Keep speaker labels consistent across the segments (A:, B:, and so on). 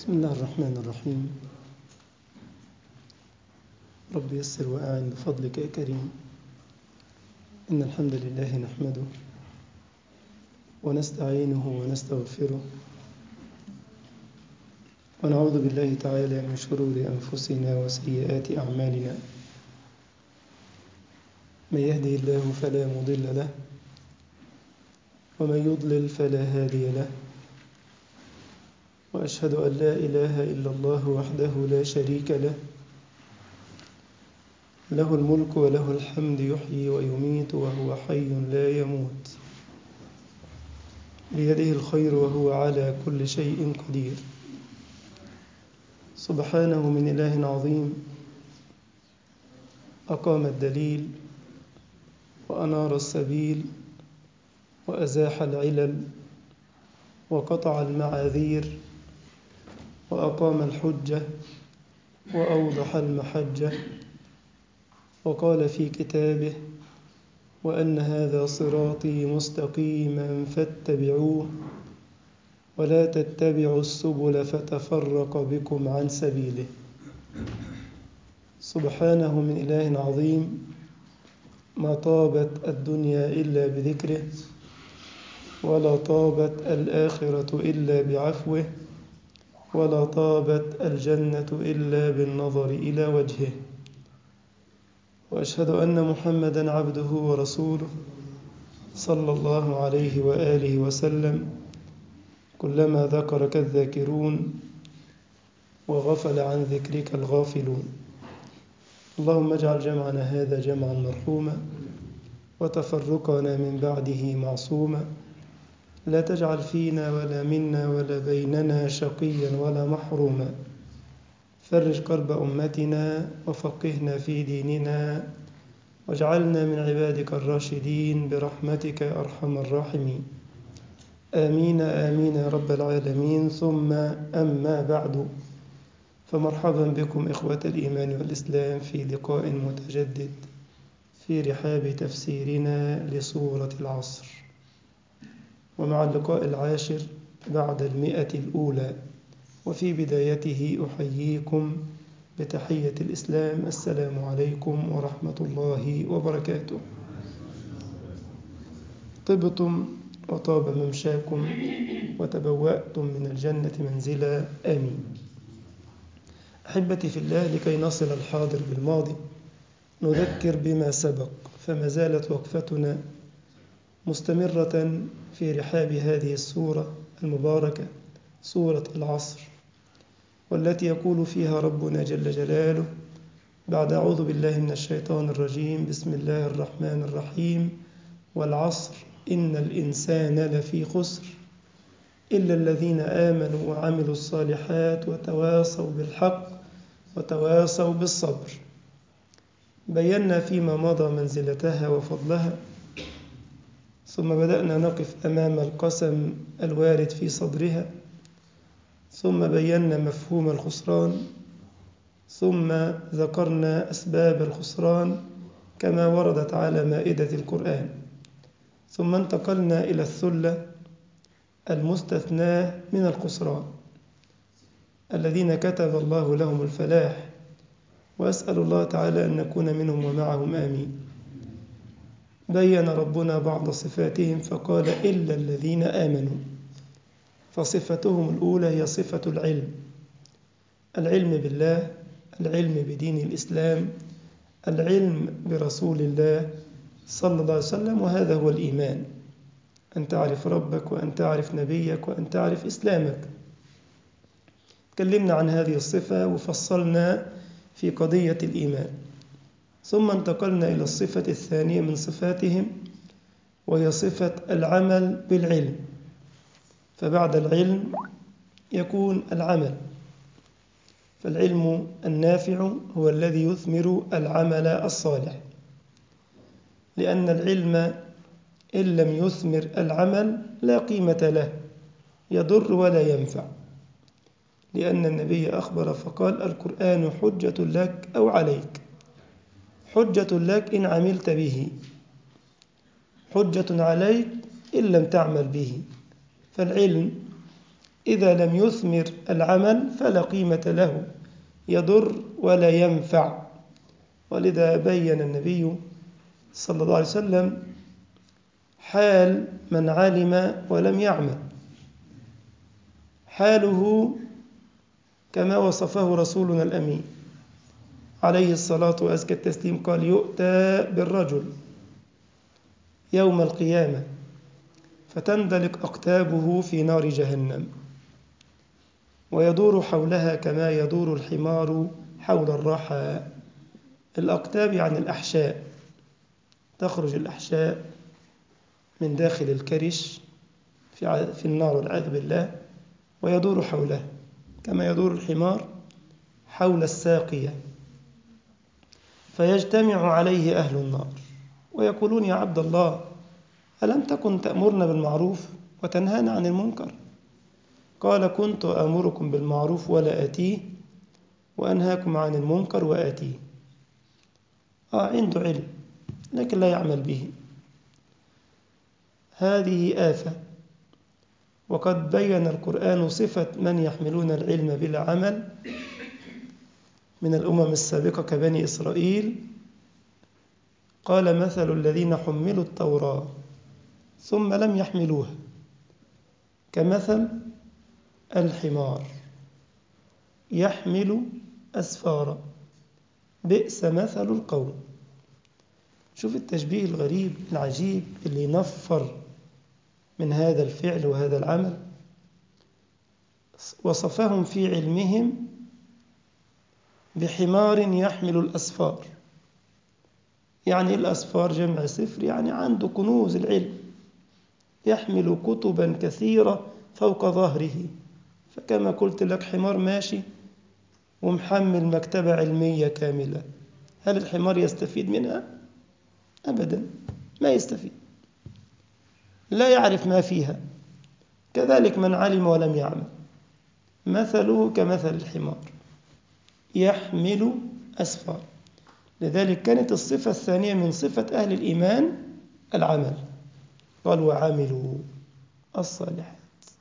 A: بسم الله الرحمن الرحيم رب يسر وأعن بفضلك يا كريم إن الحمد لله نحمده ونستعينه ونستغفره ونعوذ بالله تعالى من شرور أنفسنا وسيئات أعمالنا من يهده الله فلا مضل له ومن يضلل فلا هادي له وأشهد أن لا إله إلا الله وحده لا شريك له له الملك وله الحمد يحيي ويميت وهو حي لا يموت بيده الخير وهو على كل شيء قدير سبحانه من إله عظيم أقام الدليل وأنار السبيل وأزاح العلل وقطع المعاذير وأقام الحجة وأوضح المحجة وقال في كتابه وأن هذا صراطي مستقيما فاتبعوه ولا تتبعوا السبل فتفرق بكم عن سبيله سبحانه من إله عظيم ما طابت الدنيا إلا بذكره ولا طابت الآخرة إلا بعفوه ولا طابت الجنة إلا بالنظر إلى وجهه وأشهد أن محمدا عبده ورسوله صلى الله عليه وآله وسلم كلما ذكرك الذاكرون وغفل عن ذكرك الغافلون اللهم اجعل جمعنا هذا جمعا مرحوما وتفرقنا من بعده معصوما لا تجعل فينا ولا منا ولا بيننا شقيا ولا محروما فرج كرب أمتنا وفقهنا في ديننا واجعلنا من عبادك الراشدين برحمتك يا أرحم الراحمين آمين آمين يا رب العالمين ثم أما بعد فمرحبا بكم إخوة الإيمان والإسلام في لقاء متجدد في رحاب تفسيرنا لسورة العصر ومع اللقاء العاشر بعد المئة الأولى وفي بدايته أحييكم بتحية الإسلام السلام عليكم ورحمة الله وبركاته طبتم وطاب ممشاكم وتبوأتم من الجنة منزلا آمين أحبتي في الله لكي نصل الحاضر بالماضي نذكر بما سبق فما زالت وقفتنا مستمرة في رحاب هذه السورة المباركة سورة العصر والتي يقول فيها ربنا جل جلاله بعد أعوذ بالله من الشيطان الرجيم بسم الله الرحمن الرحيم والعصر إن الإنسان لفي خسر إلا الذين آمنوا وعملوا الصالحات وتواصوا بالحق وتواصوا بالصبر بينا فيما مضى منزلتها وفضلها ثم بدأنا نقف أمام القسم الوارد في صدرها ثم بينا مفهوم الخسران ثم ذكرنا أسباب الخسران كما وردت على مائدة القرآن ثم انتقلنا إلى الثلة المستثناة من الخسران الذين كتب الله لهم الفلاح وأسأل الله تعالى أن نكون منهم ومعهم آمين بين ربنا بعض صفاتهم فقال إلا الذين آمنوا فصفتهم الأولى هي صفة العلم العلم بالله العلم بدين الإسلام العلم برسول الله صلى الله عليه وسلم وهذا هو الإيمان أن تعرف ربك وأن تعرف نبيك وأن تعرف إسلامك تكلمنا عن هذه الصفة وفصلنا في قضية الإيمان ثم انتقلنا إلى الصفة الثانية من صفاتهم وهي صفة العمل بالعلم فبعد العلم يكون العمل فالعلم النافع هو الذي يثمر العمل الصالح لأن العلم إن لم يثمر العمل لا قيمة له يضر ولا ينفع لأن النبي أخبر فقال القرآن حجة لك أو عليك حجة لك إن عملت به حجة عليك إن لم تعمل به فالعلم إذا لم يثمر العمل فلا قيمة له يضر ولا ينفع ولذا بين النبي صلى الله عليه وسلم حال من علم ولم يعمل حاله كما وصفه رسولنا الأمين عليه الصلاة وأزكى التسليم قال يؤتى بالرجل يوم القيامة فتندلق أقتابه في نار جهنم ويدور حولها كما يدور الحمار حول الرحى الأقتاب يعني الأحشاء تخرج الأحشاء من داخل الكرش في في النار والعياذ بالله ويدور حولها كما يدور الحمار حول الساقية فيجتمع عليه أهل النار ويقولون يا عبد الله ألم تكن تأمرنا بالمعروف وتنهانا عن المنكر قال كنت آمركم بالمعروف ولا آتيه وأنهاكم عن المنكر وآتيه آه عنده علم لكن لا يعمل به هذه آفة وقد بين القرآن صفة من يحملون العلم بلا عمل من الأمم السابقة كبني إسرائيل قال مثل الذين حملوا التوراة ثم لم يحملوها كمثل الحمار يحمل أسفارا بئس مثل القوم شوف التشبيه الغريب العجيب اللي ينفر من هذا الفعل وهذا العمل وصفهم في علمهم بحمار يحمل الأسفار يعني الأسفار جمع سفر يعني عنده كنوز العلم يحمل كتبا كثيرة فوق ظهره فكما قلت لك حمار ماشي ومحمل مكتبة علمية كاملة هل الحمار يستفيد منها؟ أبدا ما يستفيد لا يعرف ما فيها كذلك من علم ولم يعمل مثله كمثل الحمار يحمل أسفار لذلك كانت الصفة الثانية من صفة أهل الإيمان العمل قال وعملوا الصالحات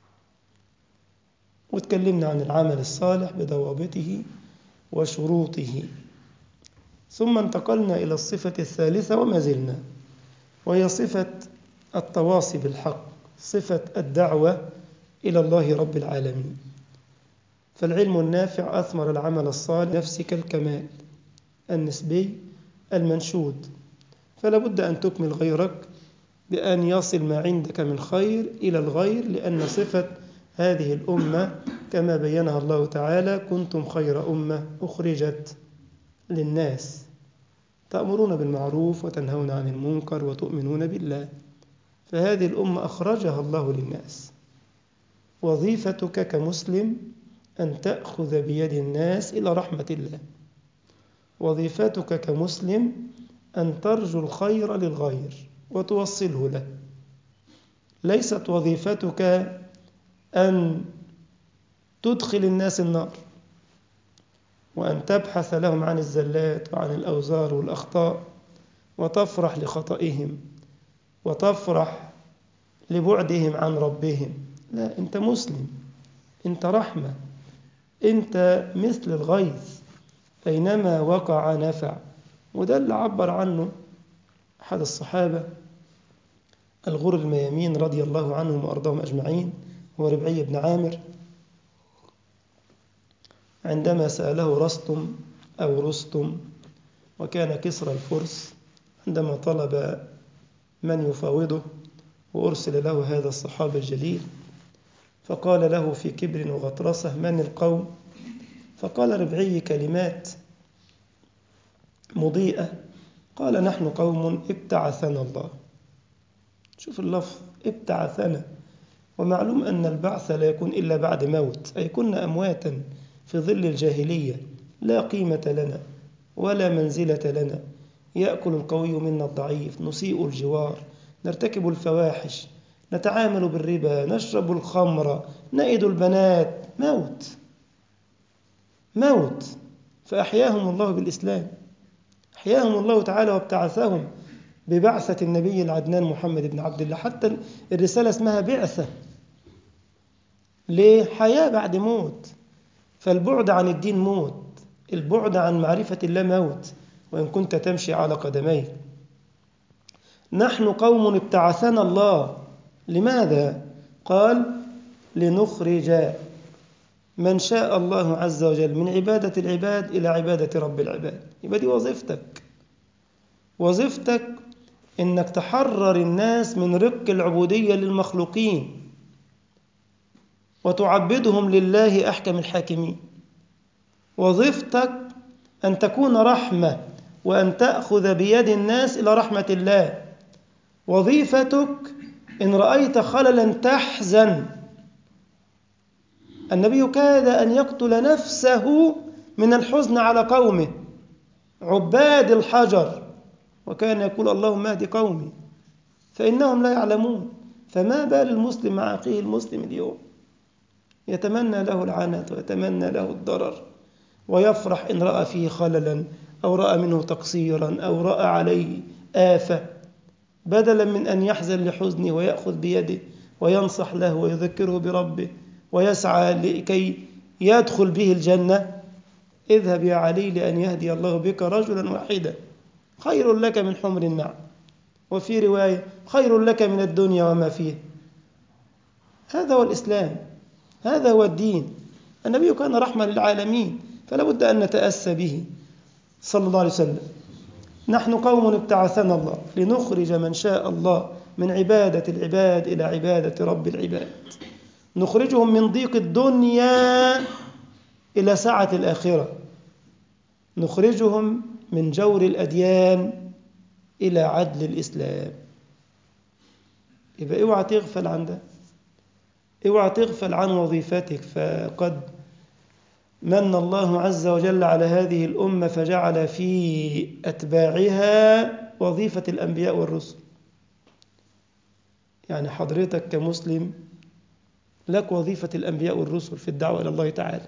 A: وتكلمنا عن العمل الصالح بضوابطه وشروطه ثم انتقلنا إلى الصفة الثالثة وما زلنا وهي صفة التواصي بالحق صفة الدعوة إلى الله رب العالمين فالعلم النافع أثمر العمل الصالح نفسك الكمال النسبي المنشود فلا بد أن تكمل غيرك بأن يصل ما عندك من خير إلى الغير لأن صفة هذه الأمة كما بينها الله تعالى كنتم خير أمة أخرجت للناس تأمرون بالمعروف وتنهون عن المنكر وتؤمنون بالله فهذه الأمة أخرجها الله للناس وظيفتك كمسلم أن تأخذ بيد الناس إلى رحمة الله وظيفتك كمسلم أن ترجو الخير للغير وتوصله له ليست وظيفتك أن تدخل الناس النار وأن تبحث لهم عن الزلات وعن الأوزار والأخطاء وتفرح لخطئهم وتفرح لبعدهم عن ربهم لا أنت مسلم أنت رحمة أنت مثل الغيث أينما وقع نفع وده اللي عبر عنه أحد الصحابة الغر الميامين رضي الله عنهم وأرضاهم أجمعين هو ربعي بن عامر عندما سأله رستم أو رستم وكان كسرى الفرس عندما طلب من يفاوضه وأرسل له هذا الصحابي الجليل فقال له في كبر وغطرسة من القوم فقال ربعي كلمات مضيئة قال نحن قوم ابتعثنا الله شوف اللفظ ابتعثنا ومعلوم أن البعث لا يكون إلا بعد موت أي كنا أمواتا في ظل الجاهلية لا قيمة لنا ولا منزلة لنا يأكل القوي منا الضعيف نسيء الجوار نرتكب الفواحش نتعامل بالربا نشرب الخمر نئد البنات موت موت فأحياهم الله بالإسلام أحياهم الله تعالى وابتعثهم ببعثة النبي العدنان محمد بن عبد الله حتى الرسالة اسمها بعثة ليه؟ حياة بعد موت فالبعد عن الدين موت البعد عن معرفة الله موت وإن كنت تمشي على قدميك نحن قوم ابتعثنا الله لماذا؟ قال لنخرج من شاء الله عز وجل من عبادة العباد إلى عبادة رب العباد يبقى دي وظيفتك وظيفتك إنك تحرر الناس من رق العبودية للمخلوقين وتعبدهم لله أحكم الحاكمين وظيفتك أن تكون رحمة وأن تأخذ بيد الناس إلى رحمة الله وظيفتك إن رأيت خللا تحزن النبي كاد أن يقتل نفسه من الحزن على قومه عباد الحجر وكان يقول اللهم اهد قومي فإنهم لا يعلمون فما بال المسلم مع أخيه المسلم اليوم يتمنى له العنت ويتمنى له الضرر ويفرح إن رأى فيه خللا أو رأى منه تقصيرا أو رأى عليه آفة بدلا من أن يحزن لحزنه ويأخذ بيده وينصح له ويذكره بربه ويسعى لكي يدخل به الجنة اذهب يا علي لأن يهدي الله بك رجلا واحدا خير لك من حمر النعم وفي رواية خير لك من الدنيا وما فيه هذا هو الإسلام هذا هو الدين النبي كان رحمة للعالمين فلا بد أن نتأسى به صلى الله عليه وسلم نحن قوم ابتعثنا الله لنخرج من شاء الله من عبادة العباد إلى عبادة رب العباد نخرجهم من ضيق الدنيا إلى سعة الآخرة نخرجهم من جور الأديان إلى عدل الإسلام يبقى اوعى تغفل عن ده اوعى تغفل عن وظيفتك فقد من الله عز وجل على هذه الأمة فجعل في أتباعها وظيفة الأنبياء والرسل يعني حضرتك كمسلم لك وظيفة الأنبياء والرسل في الدعوة إلى الله تعالى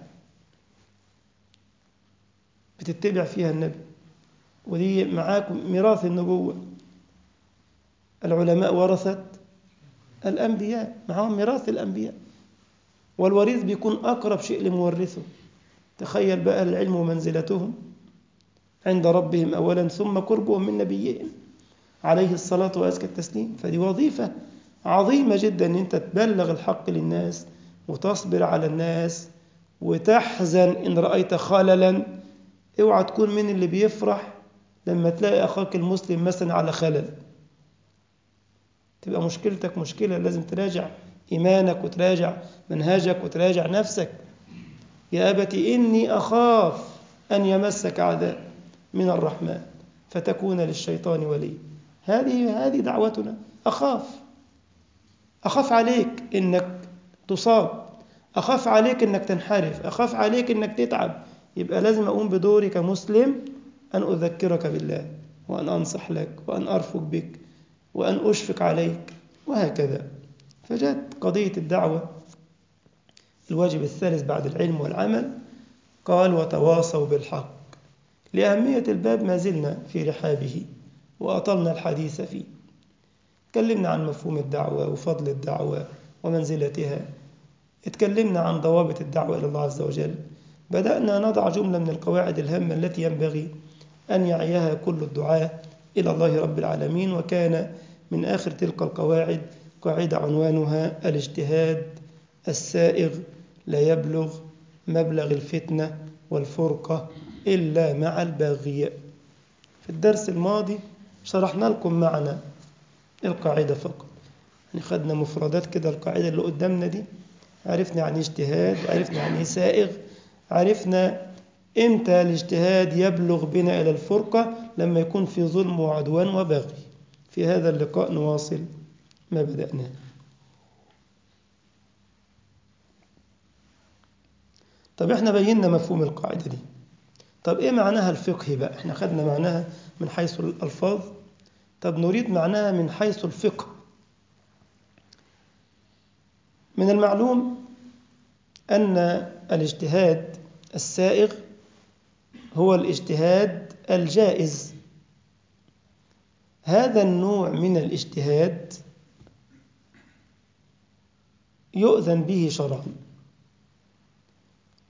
A: بتتبع فيها النبي ودي معاك ميراث النبوة العلماء ورثة الأنبياء معهم ميراث الأنبياء والوريث بيكون أقرب شيء لمورثه تخيل بقى العلم ومنزلتهم عند ربهم أولا ثم قربهم من نبيهم عليه الصلاة وأزكى التسليم فدي وظيفة عظيمة جدا أن أنت تبلغ الحق للناس وتصبر على الناس وتحزن إن رأيت خللا اوعى تكون من اللي بيفرح لما تلاقي أخاك المسلم مثلا على خلل تبقى مشكلتك مشكلة لازم تراجع إيمانك وتراجع منهجك وتراجع نفسك يا أبت إني أخاف أن يمسك عذاب من الرحمن فتكون للشيطان ولي هذه هذه دعوتنا أخاف أخاف عليك إنك تصاب أخاف عليك إنك تنحرف أخاف عليك إنك تتعب يبقى لازم أقوم بدوري كمسلم أن أذكرك بالله وأن أنصح لك وأن أرفق بك وأن أشفق عليك وهكذا فجاءت قضية الدعوة الواجب الثالث بعد العلم والعمل قال وتواصوا بالحق لأهمية الباب ما زلنا في رحابه وأطلنا الحديث فيه تكلمنا عن مفهوم الدعوة وفضل الدعوة ومنزلتها اتكلمنا عن ضوابط الدعوة إلى الله عز وجل بدأنا نضع جملة من القواعد الهامة التي ينبغي أن يعيها كل الدعاة إلى الله رب العالمين وكان من آخر تلك القواعد قاعدة عنوانها الاجتهاد السائغ لا يبلغ مبلغ الفتنة والفرقة إلا مع الباغي في الدرس الماضي شرحنا لكم معنى القاعدة فقط يعني خدنا مفردات كده القاعدة اللي قدامنا دي عرفنا يعني اجتهاد عرفنا يعني سائغ عرفنا امتى الاجتهاد يبلغ بنا إلى الفرقة لما يكون في ظلم وعدوان وبغي في هذا اللقاء نواصل ما بدأناه طب احنا بينا مفهوم القاعدة دي طب ايه معناها الفقه بقى احنا خدنا معناها من حيث الألفاظ طب نريد معناها من حيث الفقه من المعلوم أن الاجتهاد السائغ هو الاجتهاد الجائز هذا النوع من الاجتهاد يؤذن به شرعا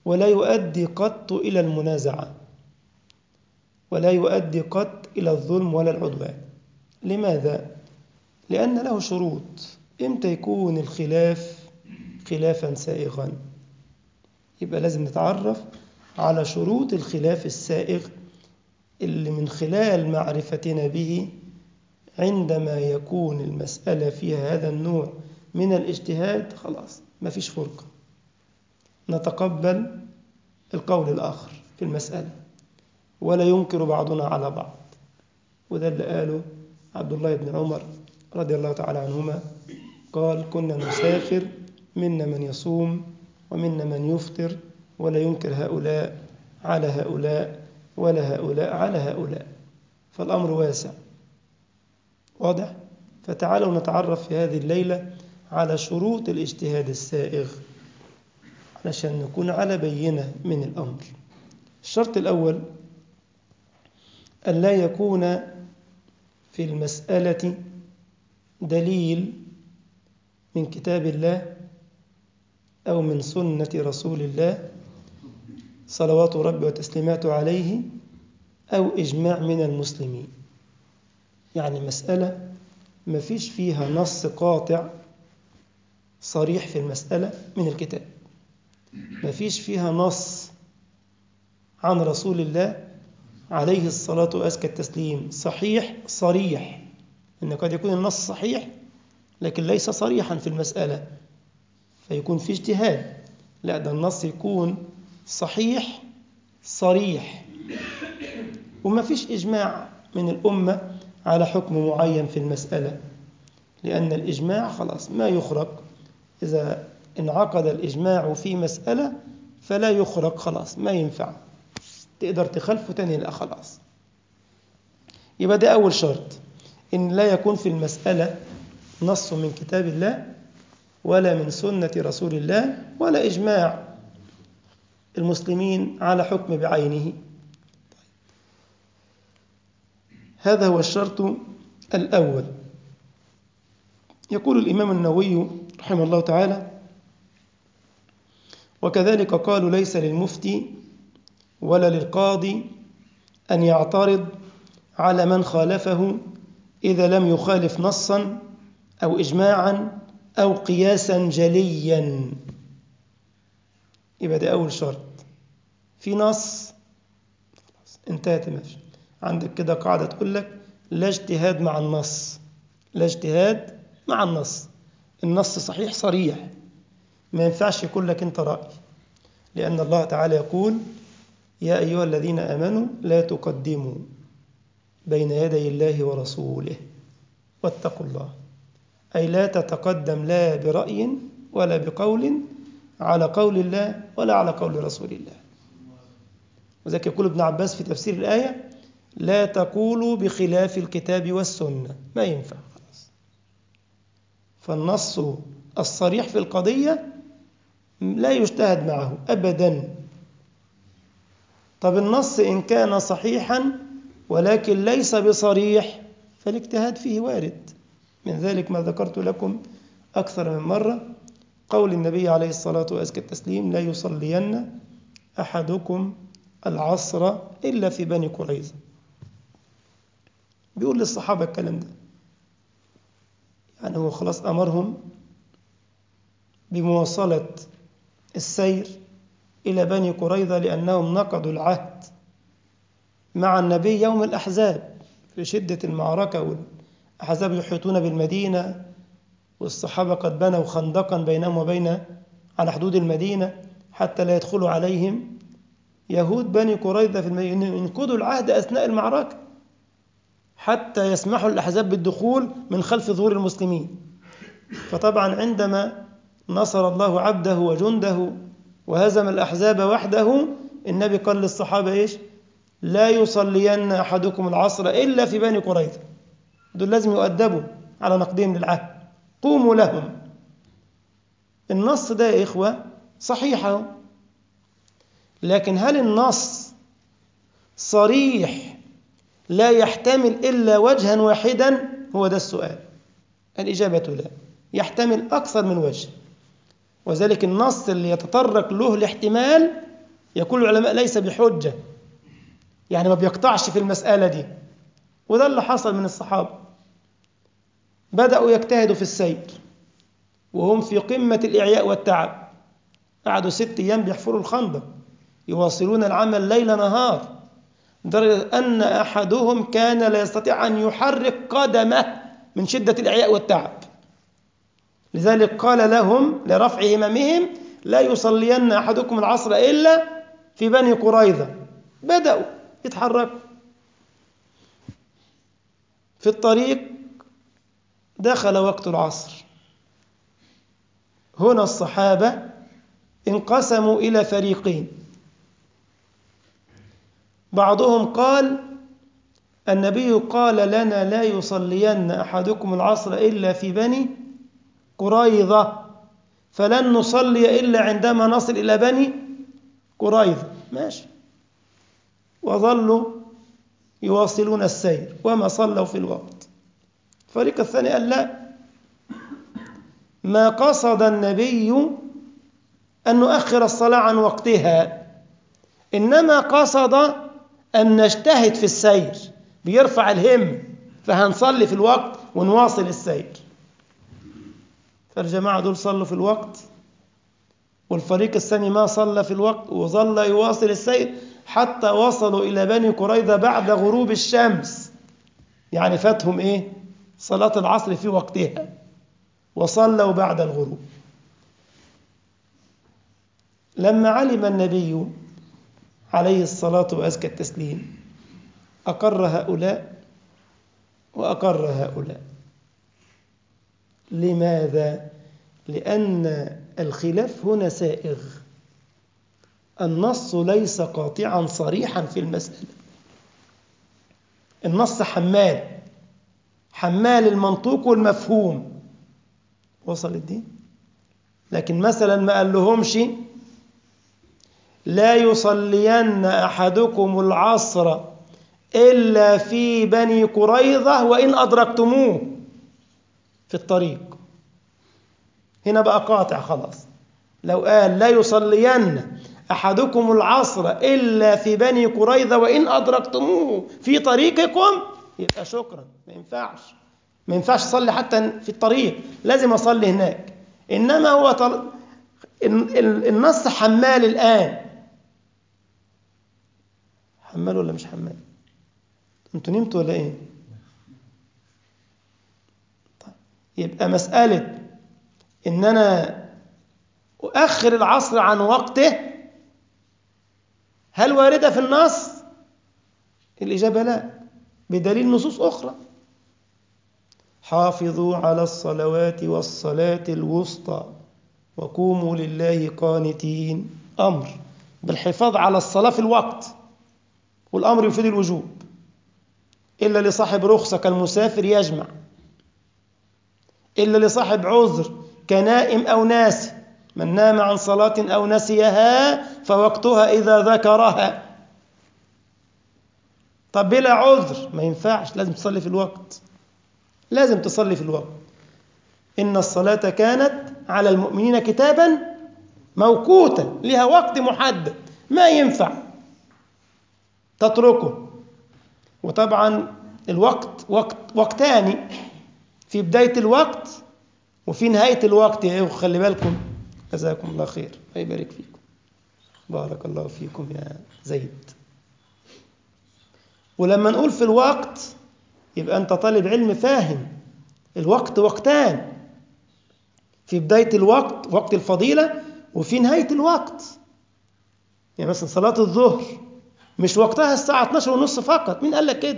A: ولا يؤدي قط إلى المنازعة ولا يؤدي قط إلى الظلم ولا العدوان لماذا؟ لأن له شروط إمتى يكون الخلاف خلافا سائغا يبقى لازم نتعرف على شروط الخلاف السائغ اللي من خلال معرفتنا به عندما يكون المسألة فيها هذا النوع من الاجتهاد خلاص ما فيش فرقة نتقبل القول الآخر في المسألة ولا ينكر بعضنا على بعض وده اللي قاله عبد الله بن عمر رضي الله تعالى عنهما قال كنا نسافر منا من يصوم ومنا من يفطر ولا ينكر هؤلاء على هؤلاء ولا هؤلاء على هؤلاء فالأمر واسع واضح؟ فتعالوا نتعرف في هذه الليلة على شروط الاجتهاد السائغ علشان نكون على بينة من الأمر الشرط الأول أن لا يكون في المسألة دليل من كتاب الله أو من سنة رسول الله صلوات ربي وتسليماته عليه أو إجماع من المسلمين يعني مسألة ما فيش فيها نص قاطع صريح في المسألة من الكتاب ما فيش فيها نص عن رسول الله عليه الصلاة وأزكى التسليم صحيح صريح إن قد يكون النص صحيح لكن ليس صريحا في المسألة فيكون في اجتهاد لا ده النص يكون صحيح صريح وما فيش إجماع من الأمة على حكم معين في المسألة لأن الإجماع خلاص ما يخرق إذا انعقد الإجماع في مسألة فلا يخرق خلاص ما ينفع تقدر تخلفه تاني لا خلاص يبقى ده أول شرط إن لا يكون في المسألة نص من كتاب الله ولا من سنة رسول الله ولا إجماع المسلمين على حكم بعينه هذا هو الشرط الأول يقول الإمام النووي رحمه الله تعالى وكذلك قالوا ليس للمفتي ولا للقاضي أن يعترض على من خالفه إذا لم يخالف نصا أو إجماعا أو قياسا جليا يبقى ده أول شرط في نص انتهت ماشي عندك كده قاعدة تقول لك لا اجتهاد مع النص لا اجتهاد مع النص النص صحيح صريح ما ينفعش يكون لك انت رأي لأن الله تعالى يقول يا أيها الذين آمنوا لا تقدموا بين يدي الله ورسوله واتقوا الله أي لا تتقدم لا برأي ولا بقول على قول الله ولا على قول رسول الله وذلك يقول ابن عباس في تفسير الآية لا تقولوا بخلاف الكتاب والسنة ما ينفع خلاص فالنص الصريح في القضية لا يجتهد معه أبدا طب النص إن كان صحيحا ولكن ليس بصريح فالاجتهاد فيه وارد من ذلك ما ذكرت لكم أكثر من مرة قول النبي عليه الصلاة وأزكى التسليم لا يصلين أحدكم العصر إلا في بني قريظة بيقول للصحابة الكلام ده يعني هو خلاص أمرهم بمواصلة السير إلى بني قريظة لأنهم نقضوا العهد مع النبي يوم الأحزاب في شدة المعركة والأحزاب يحيطون بالمدينة والصحابة قد بنوا خندقا بينهم وبين على حدود المدينة حتى لا يدخلوا عليهم يهود بني قريظة في المدينة ينقضوا العهد أثناء المعركة حتى يسمحوا الأحزاب بالدخول من خلف ظهور المسلمين فطبعا عندما نصر الله عبده وجنده وهزم الأحزاب وحده النبي قال للصحابة إيش لا يصلين أحدكم العصر إلا في بني قريظة دول لازم يؤدبوا على نقدهم للعهد قوموا لهم النص ده يا إخوة صحيح لكن هل النص صريح لا يحتمل إلا وجها واحدا هو ده السؤال الإجابة لا يحتمل أكثر من وجه وذلك النص اللي يتطرق له الاحتمال يقول العلماء ليس بحجة يعني ما بيقطعش في المسألة دي وده اللي حصل من الصحابة بدأوا يجتهدوا في السير وهم في قمة الإعياء والتعب قعدوا ست أيام بيحفروا الخندق يواصلون العمل ليل نهار لدرجة أن أحدهم كان لا يستطيع أن يحرك قدمه من شدة الإعياء والتعب لذلك قال لهم لرفع هممهم لا يصلين أحدكم العصر إلا في بني قريظة بدأوا يتحركوا في الطريق دخل وقت العصر هنا الصحابة انقسموا إلى فريقين بعضهم قال النبي قال لنا لا يصلين أحدكم العصر إلا في بني قريظة فلن نصلي إلا عندما نصل إلى بني قريظة ماشي وظلوا يواصلون السير وما صلوا في الوقت الفريق الثاني قال لا ما قصد النبي أن نؤخر الصلاة عن وقتها إنما قصد أن نجتهد في السير بيرفع الهم فهنصلي في الوقت ونواصل السير فالجماعة دول صلوا في الوقت والفريق الثاني ما صلى في الوقت وظل يواصل السير حتى وصلوا إلى بني قريظة بعد غروب الشمس يعني فاتهم إيه صلاة العصر في وقتها وصلوا بعد الغروب لما علم النبي عليه الصلاة وأزكى التسليم أقر هؤلاء وأقر هؤلاء لماذا؟ لأن الخلاف هنا سائغ النص ليس قاطعا صريحا في المسألة النص حمال حمال المنطوق والمفهوم وصل الدين لكن مثلا ما قال لهمش لا يصلين أحدكم العصر إلا في بني قريظة وإن أدركتموه في الطريق هنا بقى قاطع خلاص لو قال لا يصلين أحدكم العصر إلا في بني قريظة وإن أدركتموه في طريقكم يبقى شكرا ما ينفعش ما ينفعش أصلي حتى في الطريق لازم أصلي هناك إنما هو طل... النص حمال الآن حمال ولا مش حمال انتوا نمتوا ولا ايه طيب. يبقى مسألة ان انا اؤخر العصر عن وقته هل واردة في النص الإجابة لا بدليل نصوص أخرى حافظوا على الصلوات والصلاة الوسطى وقوموا لله قانتين أمر بالحفاظ على الصلاة في الوقت والأمر يفيد الوجوب إلا لصاحب رخصة كالمسافر يجمع إلا لصاحب عذر كنائم أو ناسي من نام عن صلاة أو نسيها فوقتها إذا ذكرها طب بلا عذر ما ينفعش لازم تصلي في الوقت لازم تصلي في الوقت إن الصلاة كانت على المؤمنين كتابا موقوتا لها وقت محدد ما ينفع تتركه وطبعا الوقت وقت وقتان في بداية الوقت وفي نهاية الوقت يا أخوة خلي بالكم جزاكم الله خير ويبارك فيكم بارك الله فيكم يا زيد ولما نقول في الوقت يبقى أنت طالب علم فاهم الوقت وقتان في بداية الوقت وقت الفضيلة وفي نهاية الوقت يعني مثلا صلاة الظهر مش وقتها الساعة 12 ونص فقط مين قال لك كده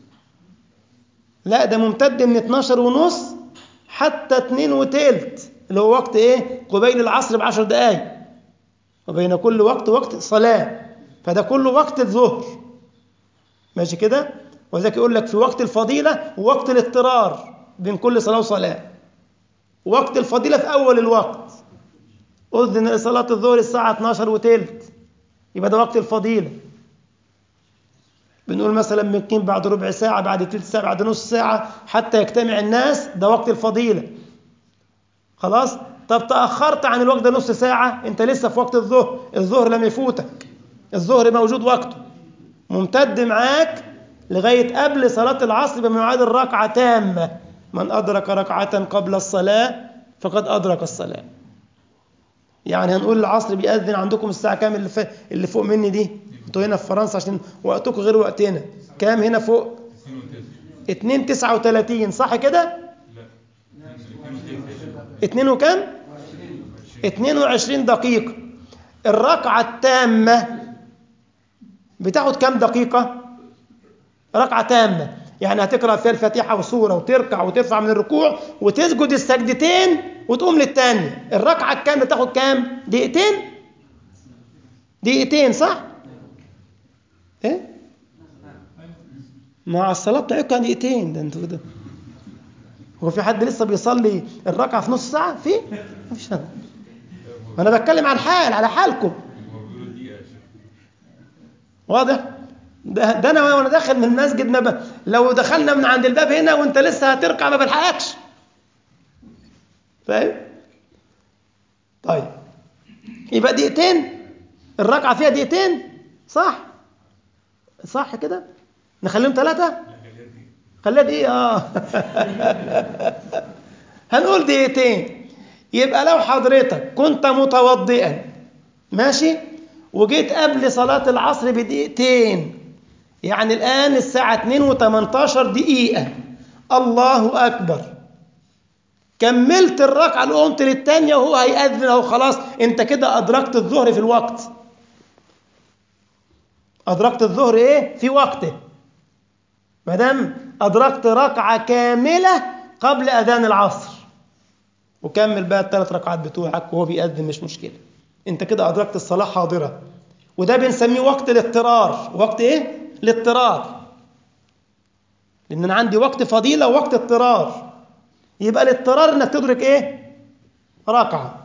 A: لا ده ممتد من 12 ونص حتى 2 وتلت اللي هو وقت ايه قبيل العصر بعشر دقايق وبين كل وقت وقت صلاة فده كله وقت الظهر ماشي كده وذلك يقول لك في وقت الفضيلة ووقت الاضطرار بين كل صلاة وصلاة وقت الفضيلة في أول الوقت أذن لصلاة الظهر الساعة 12 وتلت يبقى ده وقت الفضيلة بنقول مثلا ممكن بعد ربع ساعة بعد تلت ساعة بعد نص ساعة حتى يجتمع الناس ده وقت الفضيلة خلاص طب تأخرت عن الوقت ده نص ساعة انت لسه في وقت الظهر الظهر لم يفوتك الظهر موجود وقته ممتد معاك لغاية قبل صلاة العصر بميعاد الركعة تامة من أدرك ركعة قبل الصلاة فقد أدرك الصلاة يعني هنقول العصر بيأذن عندكم الساعة كام اللي, ف... اللي فوق مني دي انتوا هنا في فرنسا عشان وقتكم غير وقتنا كام هنا فوق 2 39 صح كده 2 وكام 22 دقيقة الركعة التامة بتاخد كام دقيقة ركعة تامة يعني هتقرأ فيها الفاتحة وسورة وتركع وترفع من الركوع وتسجد السجدتين وتقوم للتانية الركعة الكاملة تاخد كام دقيقتين دقيقتين صح ايه مع الصلاة بتاعتكم كان دقيقتين ده انتوا كده هو في حد لسه بيصلي الركعة في نص ساعة في مفيش حد انا بتكلم عن حال على حالكم واضح ده, ده انا وانا داخل من المسجد ما ب... لو دخلنا من عند الباب هنا وانت لسه هتركع ما بلحقكش فاهم طيب يبقى دقيقتين الركعه فيها دقيقتين صح صح كده نخليهم ثلاثه خليها دقيقه اه هنقول دقيقتين يبقى لو حضرتك كنت متوضئا ماشي وجيت قبل صلاة العصر بدقيقتين يعني الآن الساعة 2 و18 دقيقة الله أكبر كملت الركعة اللي قمت للتانية وهو هيأذن أهو خلاص أنت كده أدركت الظهر في الوقت أدركت الظهر إيه؟ في وقته ما دام أدركت ركعة كاملة قبل أذان العصر وكمل بقى الثلاث ركعات بتوعك وهو بيأذن مش مشكلة أنت كده أدركت الصلاة حاضرة وده بنسميه وقت الاضطرار وقت إيه؟ الاضطرار لأن أنا عندي وقت فضيلة ووقت اضطرار يبقى الاضطرار إنك تدرك إيه؟ ركعة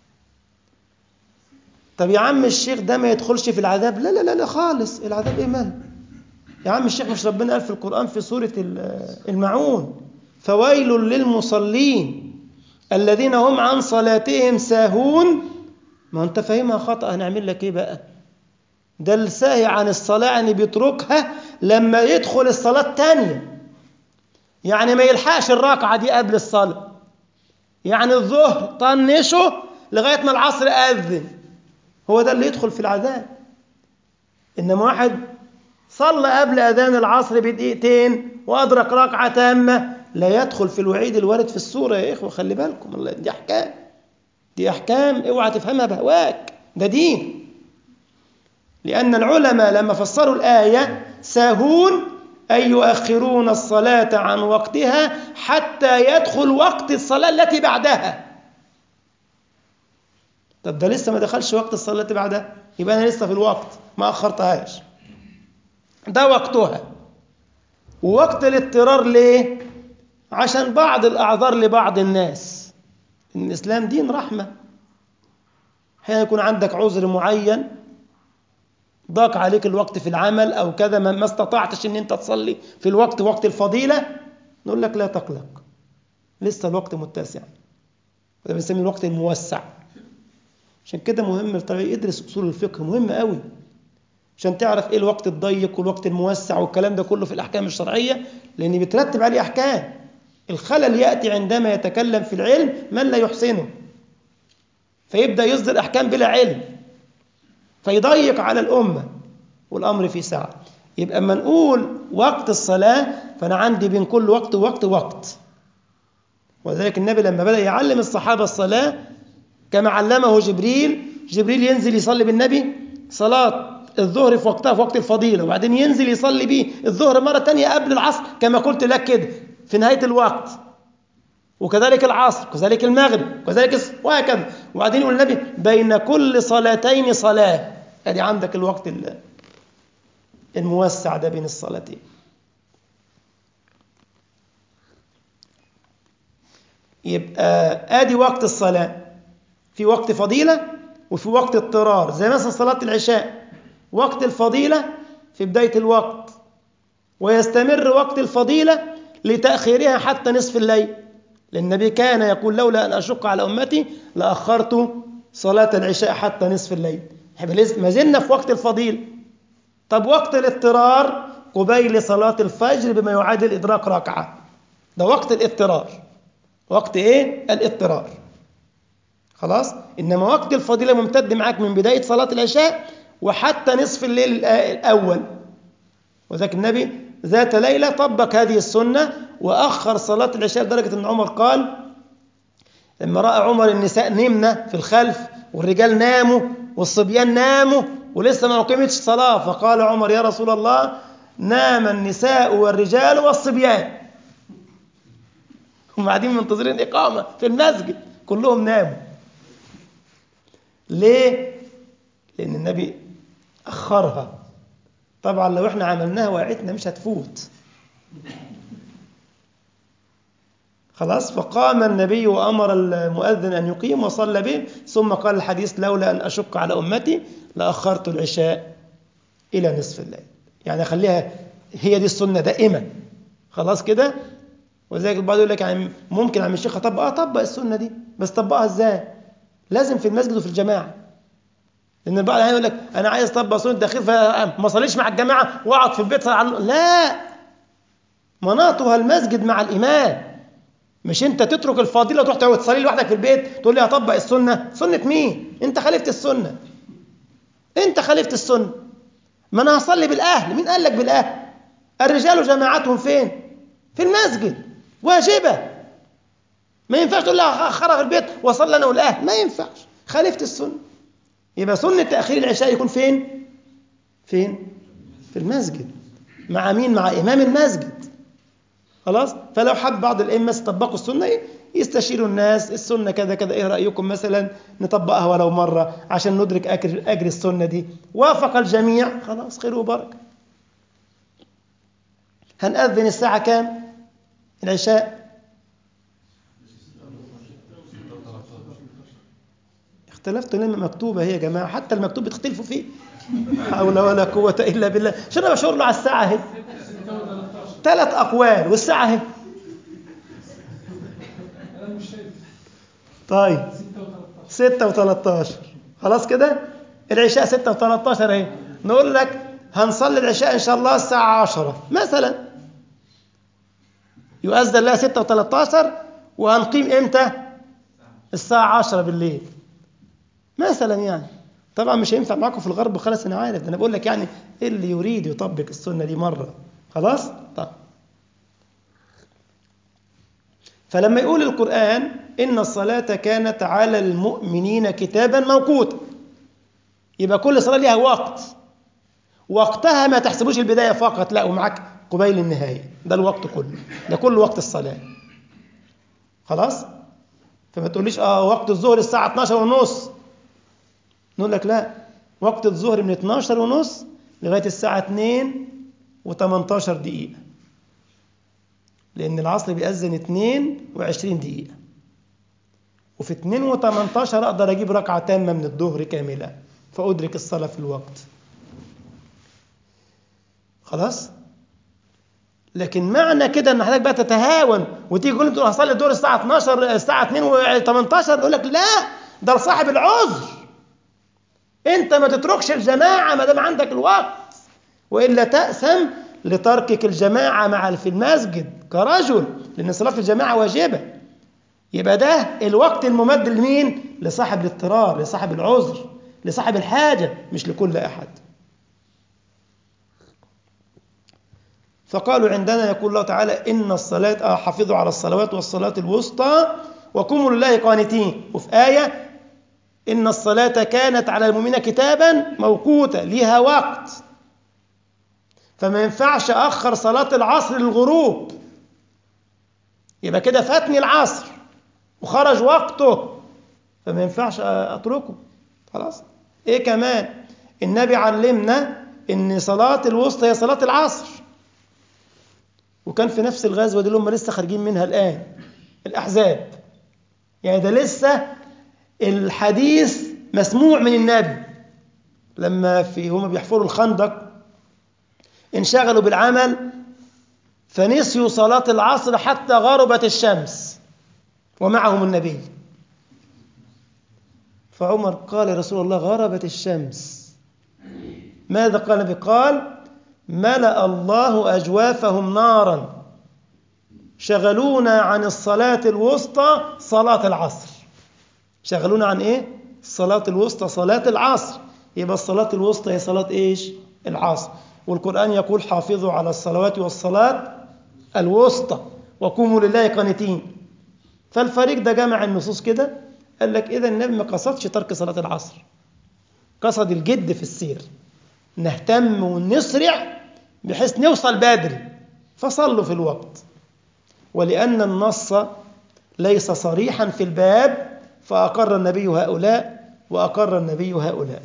A: طب يا عم الشيخ ده ما يدخلش في العذاب لا لا لا, لا خالص العذاب إيه مال يا عم الشيخ مش ربنا قال في القرآن في سورة المعون فويل للمصلين الذين هم عن صلاتهم ساهون ما انت فاهمها خطأ هنعمل لك ايه بقى ده الساهي عن الصلاة يعني بيتركها لما يدخل الصلاة الثانية يعني ما يلحقش الركعة دي قبل الصلاة يعني الظهر طنشه لغاية ما العصر أذن هو ده اللي يدخل في العذاب إنما واحد صلى قبل أذان العصر بدقيقتين وأدرك ركعة تامة لا يدخل في الوعيد الوارد في السورة يا إخوة خلي بالكم الله دي أحكام دي أحكام اوعى تفهمها بهواك ده دين لأن العلماء لما فسروا الآية ساهون أي يؤخرون الصلاة عن وقتها حتى يدخل وقت الصلاة التي بعدها طب ده لسه ما دخلش وقت الصلاة التي بعدها يبقى أنا لسه في الوقت ما أخرتهاش ده وقتها ووقت الاضطرار ليه عشان بعض الأعذار لبعض الناس إن الإسلام دين رحمة أحيانا يكون عندك عذر معين ضاق عليك الوقت في العمل أو كذا ما استطعتش إن أنت تصلي في الوقت وقت الفضيلة نقول لك لا تقلق لسه الوقت متسع وده بنسميه الوقت الموسع عشان كده مهم الطريق ادرس أصول الفقه مهم قوي عشان تعرف ايه الوقت الضيق والوقت الموسع والكلام ده كله في الأحكام الشرعية لأن بيترتب عليه أحكام الخلل يأتي عندما يتكلم في العلم من لا يحسنه فيبدأ يصدر أحكام بلا علم فيضيق على الأمة والأمر في سعة يبقى أما نقول وقت الصلاة فأنا عندي بين كل وقت ووقت وقت وذلك النبي لما بدأ يعلم الصحابة الصلاة كما علمه جبريل جبريل ينزل يصلي بالنبي صلاة الظهر في وقتها في وقت الفضيلة وبعدين ينزل يصلي به الظهر مرة تانية قبل العصر كما قلت لك كده في نهاية الوقت وكذلك العصر وكذلك المغرب وكذلك وهكذا وبعدين يقول النبي بين كل صلاتين صلاة ادي عندك الوقت الموسع ده بين الصلاتين يبقى ادي وقت الصلاة في وقت فضيلة وفي وقت اضطرار زي مثلا صلاة العشاء وقت الفضيلة في بداية الوقت ويستمر وقت الفضيلة لتأخيرها حتى نصف الليل لأن النبي كان يقول لولا أن أشق على أمتي لأخرت صلاة العشاء حتى نصف الليل احنا لسه ما زلنا في وقت الفضيل طب وقت الاضطرار قبيل صلاة الفجر بما يعادل إدراك ركعة ده وقت الاضطرار وقت إيه؟ الاضطرار خلاص إنما وقت الفضيلة ممتد معاك من بداية صلاة العشاء وحتى نصف الليل الآ- الأول وذاك النبي ذات ليلة طبق هذه السنة وأخر صلاة العشاء لدرجة أن عمر قال لما رأى عمر النساء نمنا في الخلف والرجال ناموا والصبيان ناموا ولسه ما أقيمتش صلاة فقال عمر يا رسول الله نام النساء والرجال والصبيان هم قاعدين منتظرين إقامة في المسجد كلهم ناموا ليه؟ لأن النبي أخرها طبعا لو احنا عملناها وقعتنا مش هتفوت خلاص فقام النبي وأمر المؤذن أن يقيم وصلى به ثم قال الحديث لولا أن أشق على أمتي لأخرت العشاء إلى نصف الليل يعني أخليها هي دي السنة دائما خلاص كده وذلك البعض يقول لك يعني ممكن عم الشيخ أطبق آه طبق السنة دي بس طبقها إزاي لازم في المسجد وفي الجماعة لأن البعض يعني يقول لك أنا عايز أطبق سنة التأخير فما صليش مع الجماعة وأقعد في البيت على- لا مناطها المسجد مع الإمام مش انت تترك الفضيله وتروح تقعد تصلي لوحدك في البيت تقول لي هطبق السنه سنه مين انت خالفت السنه انت خالفت السنه ما انا هصلي بالاهل مين قال لك بالاهل الرجال جماعتهم فين في المسجد واجبه ما ينفعش تقول لي اخرها في البيت واصلي انا والاهل ما ينفعش خالفت السنه يبقى سنه تاخير العشاء يكون فين فين في المسجد مع مين مع امام المسجد خلاص فلو حب بعض الائمه يطبقوا السنه يستشيروا الناس السنه كذا كذا ايه رايكم مثلا نطبقها ولو مره عشان ندرك اجر اجر السنه دي وافق الجميع خلاص خير وبركه هنأذن الساعه كام العشاء اختلفتوا لما مكتوبه هي يا جماعه حتى المكتوب بتختلفوا فيه حول ولا قوه الا بالله شو انا بشاور له على الساعه اهي ثلاث أقوال والساعة اهي طيب ستة وثلاثة خلاص كده العشاء ستة وثلاثة اهي نقول لك هنصلي العشاء إن شاء الله الساعة عشرة مثلا يؤذن لها ستة وثلاثة وهنقيم إمتى الساعة عشرة بالليل مثلا يعني طبعا مش هينفع معاكم في الغرب خلاص انا عارف ده انا بقول لك يعني اللي يريد يطبق السنه دي مره خلاص طيب فلما يقول القرآن إن الصلاة كانت على المؤمنين كتابا موقوتا يبقى كل صلاة لها وقت وقتها ما تحسبوش البداية فقط لا ومعك قبيل النهاية ده الوقت كله ده كل وقت الصلاة خلاص فما تقوليش اه وقت الظهر الساعة 12 ونص نقول لك لا وقت الظهر من 12 ونص لغاية الساعة 2 و18 دقيقة لأن العصر بيأذن 22 دقيقة وفي 2 و18 أقدر أجيب ركعة تامة من الظهر كاملة فأدرك الصلاة في الوقت خلاص لكن معنى كده ان حضرتك بقى تتهاون وتيجي تقول انتوا هصلي الظهر الساعه 12 الساعه 2 و18 يقول لك لا ده لصاحب العذر انت ما تتركش الجماعه ما دام عندك الوقت والا تاثم لتركك الجماعه مع في المسجد كرجل لان صلاه الجماعه واجبه يبقى ده الوقت الممد لمين لصاحب الاضطرار لصاحب العذر لصاحب الحاجه مش لكل احد فقالوا عندنا يقول الله تعالى إن الصلاة حافظوا على الصلوات والصلاة الوسطى وقوموا لله قانتين وفي آية إن الصلاة كانت على المؤمنين كتابا موقوتا ليها وقت فما ينفعش أخر صلاة العصر للغروب يبقى كده فاتني العصر وخرج وقته فما ينفعش أتركه خلاص إيه كمان النبي علمنا إن صلاة الوسطى هي صلاة العصر وكان في نفس الغزوة دي اللي هم لسه خارجين منها الآن الأحزاب يعني ده لسه الحديث مسموع من النبي لما في هم بيحفروا الخندق انشغلوا بالعمل فنسيوا صلاة العصر حتى غربت الشمس ومعهم النبي فعمر قال يا رسول الله غربت الشمس ماذا قال النبي قال ملأ الله أجوافهم نارا شغلونا عن الصلاة الوسطى صلاة العصر شغلونا عن إيه؟ الصلاة الوسطى صلاة العصر يبقى الصلاة الوسطى هي صلاة إيش؟ العصر والقرآن يقول حافظوا على الصلوات والصلاة الوسطى وقوموا لله قانتين فالفريق ده جمع النصوص كده قال لك إذا النبي ما قصدش ترك صلاة العصر قصد الجد في السير نهتم ونسرع بحيث نوصل بدري فصلوا في الوقت ولأن النص ليس صريحا في الباب فأقر النبي هؤلاء وأقر النبي هؤلاء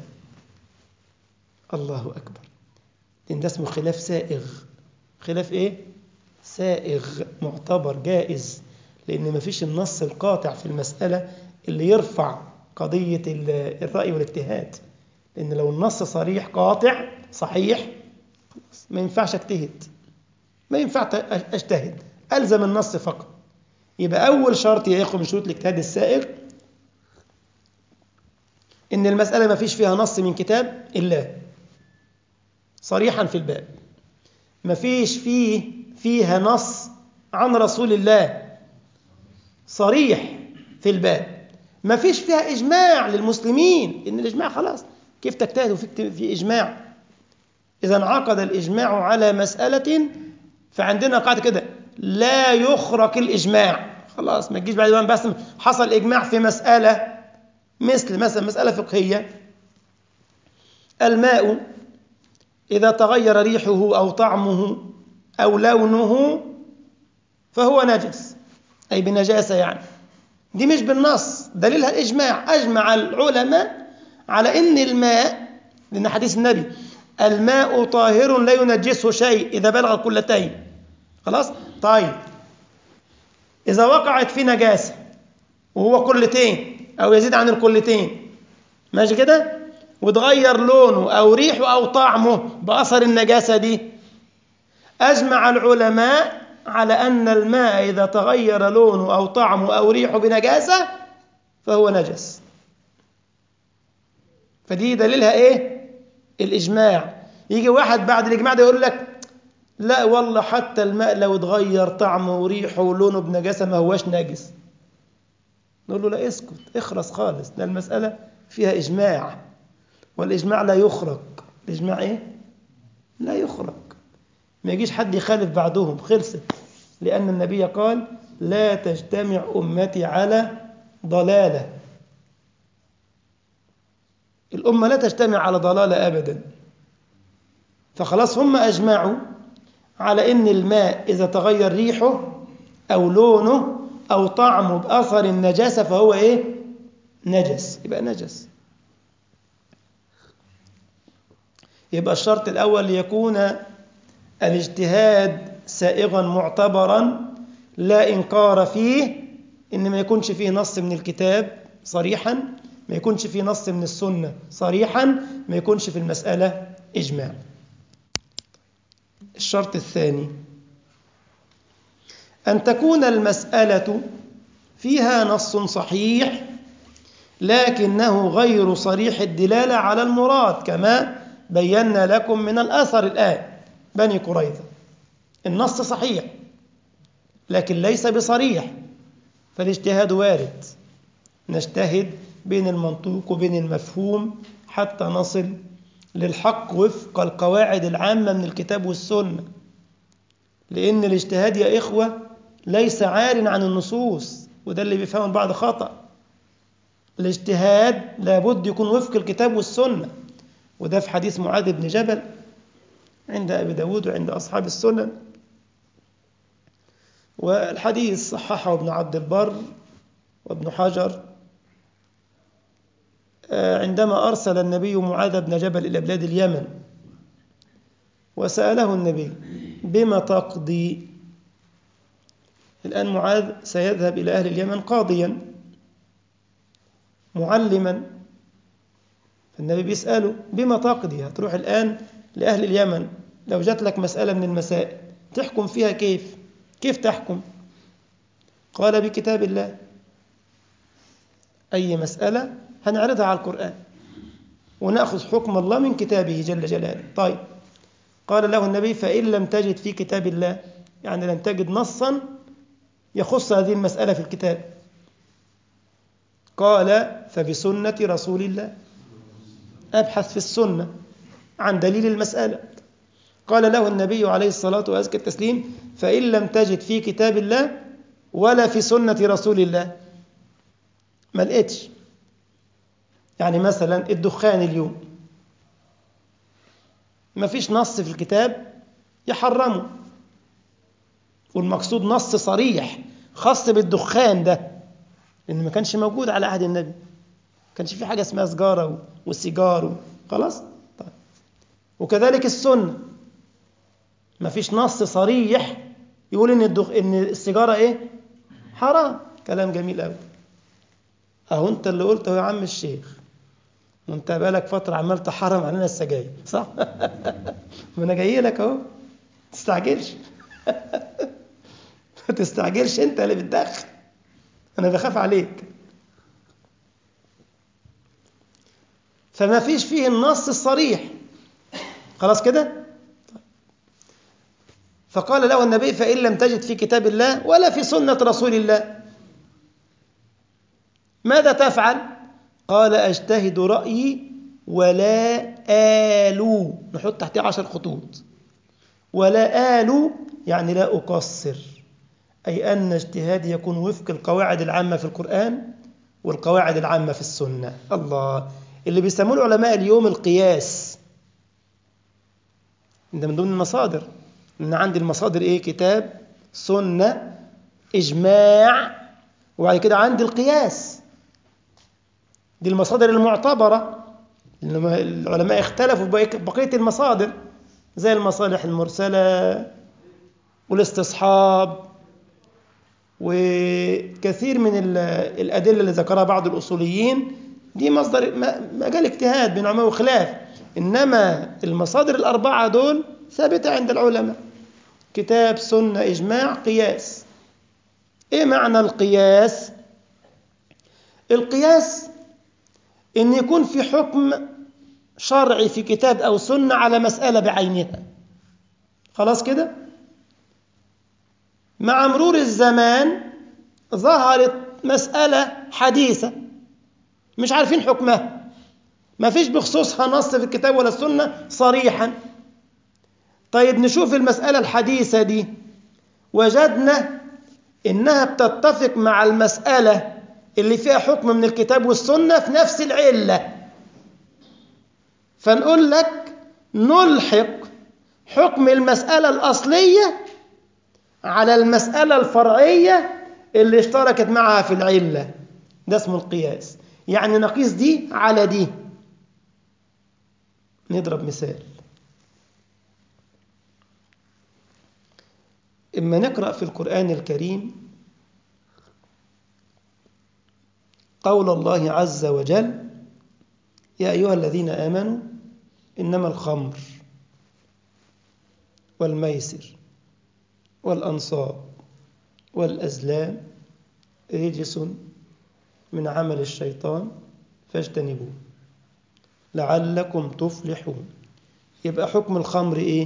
A: الله أكبر إن ده اسمه خلاف سائغ خلاف إيه؟ سائغ معتبر جائز لأن ما فيش النص القاطع في المسألة اللي يرفع قضية الرأي والاجتهاد لأن لو النص صريح قاطع صحيح ما ينفعش اجتهد ما ينفع اجتهد ألزم النص فقط يبقى أول شرط يا إخوة من شروط الاجتهاد السائغ إن المسألة ما فيش فيها نص من كتاب الله صريحا في الباب ما فيش فيه فيها نص عن رسول الله صريح في الباب ما فيش فيها إجماع للمسلمين إن الإجماع خلاص كيف تجتهد في, في إجماع إذا انعقد الإجماع على مسألة فعندنا قاعدة كده لا يخرق الإجماع خلاص ما تجيش بعد ما بس حصل إجماع في مسألة مثل مثلا مسألة فقهية الماء إذا تغير ريحه أو طعمه أو لونه فهو نجس أي بنجاسة يعني دي مش بالنص دليلها الإجماع أجمع العلماء على إن الماء لأن حديث النبي الماء طاهر لا ينجسه شيء إذا بلغ كلتين خلاص طيب إذا وقعت في نجاسة وهو كلتين أو يزيد عن الكلتين ماشي كده وتغير لونه أو ريحه أو طعمه بأثر النجاسة دي أجمع العلماء على أن الماء إذا تغير لونه أو طعمه أو ريحه بنجاسة فهو نجس فدي دليلها إيه؟ الإجماع يجي واحد بعد الإجماع ده يقول لك لا والله حتى الماء لو اتغير طعمه وريحه ولونه بنجاسة ما هوش نجس نقول له لا اسكت اخرس خالص ده المسألة فيها إجماع والإجماع لا يخرق الإجماع إيه؟ لا يخرق ما يجيش حد يخالف بعدهم خلصت لأن النبي قال لا تجتمع أمتي على ضلالة الأمة لا تجتمع على ضلالة أبدا فخلاص هم أجمعوا على أن الماء إذا تغير ريحه أو لونه أو طعمه بأثر النجاسة فهو إيه؟ نجس يبقى نجس يبقى الشرط الأول ليكون الاجتهاد سائغا معتبرا لا إنكار فيه إن ما يكونش فيه نص من الكتاب صريحا ما يكونش فيه نص من السنة صريحا ما يكونش في المسألة إجماع الشرط الثاني أن تكون المسألة فيها نص صحيح لكنه غير صريح الدلالة على المراد كما بينا لكم من الأثر الآن بني قريظة النص صحيح لكن ليس بصريح فالاجتهاد وارد نجتهد بين المنطوق وبين المفهوم حتى نصل للحق وفق القواعد العامة من الكتاب والسنة لأن الاجتهاد يا إخوة ليس عار عن النصوص وده اللي بيفهمه البعض خطأ الاجتهاد لابد يكون وفق الكتاب والسنة وده في حديث معاذ بن جبل عند أبي داود وعند أصحاب السنن والحديث صححه ابن عبد البر وابن حجر عندما أرسل النبي معاذ بن جبل إلى بلاد اليمن وسأله النبي بما تقضي الآن معاذ سيذهب إلى أهل اليمن قاضيا معلما النبي بيسأله بما تقضي هتروح الآن لأهل اليمن لو جات لك مسألة من المسائل تحكم فيها كيف كيف تحكم قال بكتاب الله أي مسألة هنعرضها على القرآن ونأخذ حكم الله من كتابه جل جلاله طيب قال له النبي فإن لم تجد في كتاب الله يعني لم تجد نصا يخص هذه المسألة في الكتاب قال فبسنة رسول الله أبحث في السنة عن دليل المسألة قال له النبي عليه الصلاة وأزكى التسليم فإن لم تجد في كتاب الله ولا في سنة رسول الله ما لقيتش يعني مثلا الدخان اليوم ما فيش نص في الكتاب يحرمه والمقصود نص صريح خاص بالدخان ده لأنه ما كانش موجود على عهد النبي ما كانش في حاجة اسمها سجارة والسيجار خلاص طيب. وكذلك السنة ما فيش نص صريح يقول ان الدخ... ان السيجاره ايه حرام كلام جميل قوي اهو انت اللي قلته يا عم الشيخ وانت بقالك فتره عمال تحرم علينا السجاير صح ما انا جاي لك اهو تستعجلش ما تستعجلش انت اللي بتدخل انا بخاف عليك فما فيش فيه النص الصريح خلاص كده فقال له النبي فإن لم تجد في كتاب الله ولا في سنة رسول الله ماذا تفعل؟ قال أجتهد رأيي ولا آلو نحط تحتها عشر خطوط ولا آلو يعني لا أقصر أي أن اجتهادي يكون وفق القواعد العامة في القرآن والقواعد العامة في السنة الله اللي بيسموه العلماء اليوم القياس ده من ضمن المصادر ان عندي المصادر ايه كتاب سنه اجماع وبعد كده عندي القياس دي المصادر المعتبره العلماء اختلفوا بقيه المصادر زي المصالح المرسله والاستصحاب وكثير من الادله اللي ذكرها بعض الاصوليين دي مصدر مجال اجتهاد بين علماء وخلاف انما المصادر الاربعه دول ثابته عند العلماء كتاب سنة إجماع قياس إيه معنى القياس؟ القياس إن يكون في حكم شرعي في كتاب أو سنة على مسألة بعينها خلاص كده؟ مع مرور الزمان ظهرت مسألة حديثة مش عارفين حكمها ما فيش بخصوصها نص في الكتاب ولا السنة صريحا طيب نشوف المسألة الحديثة دي وجدنا إنها بتتفق مع المسألة اللي فيها حكم من الكتاب والسنة في نفس العلة فنقول لك نلحق حكم المسألة الأصلية على المسألة الفرعية اللي اشتركت معها في العلة ده اسمه القياس يعني نقيس دي على دي نضرب مثال إما نقرأ في القرآن الكريم قول الله عز وجل يا أيها الذين آمنوا إنما الخمر والميسر والأنصاب والأزلام رجس من عمل الشيطان فاجتنبوه لعلكم تفلحون يبقى حكم الخمر إيه؟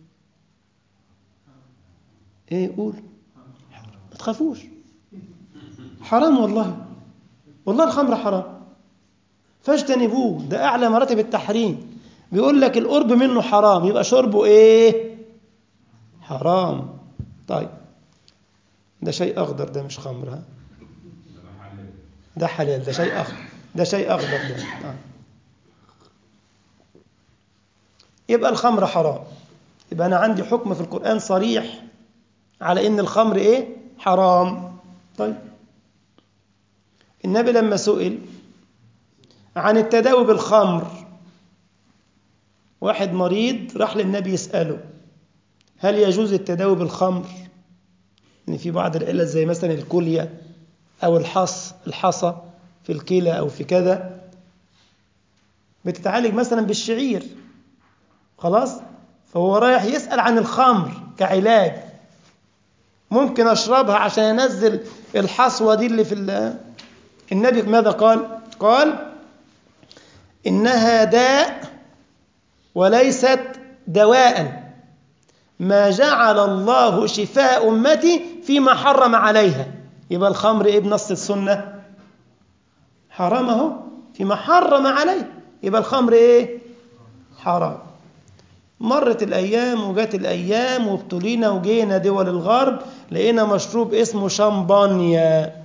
A: ايه قول ما تخافوش حرام والله والله الخمر حرام فاجتنبوه ده اعلى مراتب التحريم بيقول لك القرب منه حرام يبقى شربه ايه حرام طيب ده شيء اخضر ده مش خمر ها ده حلال ده شيء اخضر ده شيء اخضر ده آه. يبقى الخمر حرام يبقى انا عندي حكم في القران صريح على ان الخمر ايه حرام طيب النبي لما سئل عن التداوي بالخمر واحد مريض راح للنبي يسأله هل يجوز التداوي بالخمر ان في بعض العلل زي مثلا الكلية او الحص الحصى في الكلى او في كذا بتتعالج مثلا بالشعير خلاص فهو رايح يسأل عن الخمر كعلاج ممكن أشربها عشان أنزل الحصوة دي اللي في النبي ماذا قال؟ قال إنها داء وليست دواء ما جعل الله شفاء أمتي فيما حرم عليها يبقى الخمر إيه بنص السنة حرام اهو فيما حرم عليه يبقى الخمر إيه حرام مرت الأيام وجات الأيام وابتلينا وجينا دول الغرب لقينا مشروب اسمه شامبانيا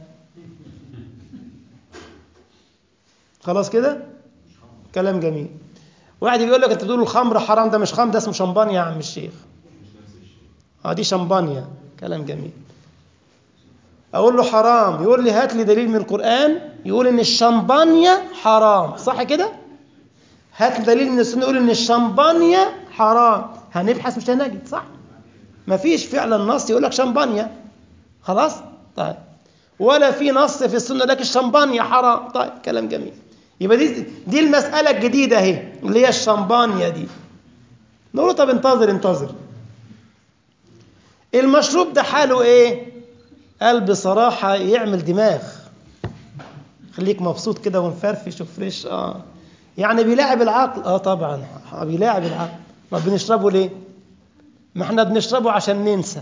A: خلاص كده كلام جميل واحد يقول لك انت بتقول الخمر حرام ده مش خمر ده اسمه شامبانيا يا عم الشيخ اه دي شامبانيا كلام جميل اقول له حرام يقول لي هات لي دليل من القران يقول ان الشامبانيا حرام صح كده هات لي دليل من السنه يقول ان الشامبانيا حرام هنبحث مش هنجد صح مفيش فعلا نص يقول لك شامبانيا خلاص طيب ولا في نص في السنه لك الشامبانيا حرام طيب كلام جميل يبقى دي دي المساله الجديده اهي اللي هي الشامبانيا دي نقول له طب انتظر انتظر المشروب ده حاله ايه قال بصراحه يعمل دماغ خليك مبسوط كده ومفرفش وفريش اه يعني بيلاعب العقل اه طبعا بيلاعب العقل ما بنشربه ليه ما احنا بنشربه عشان ننسى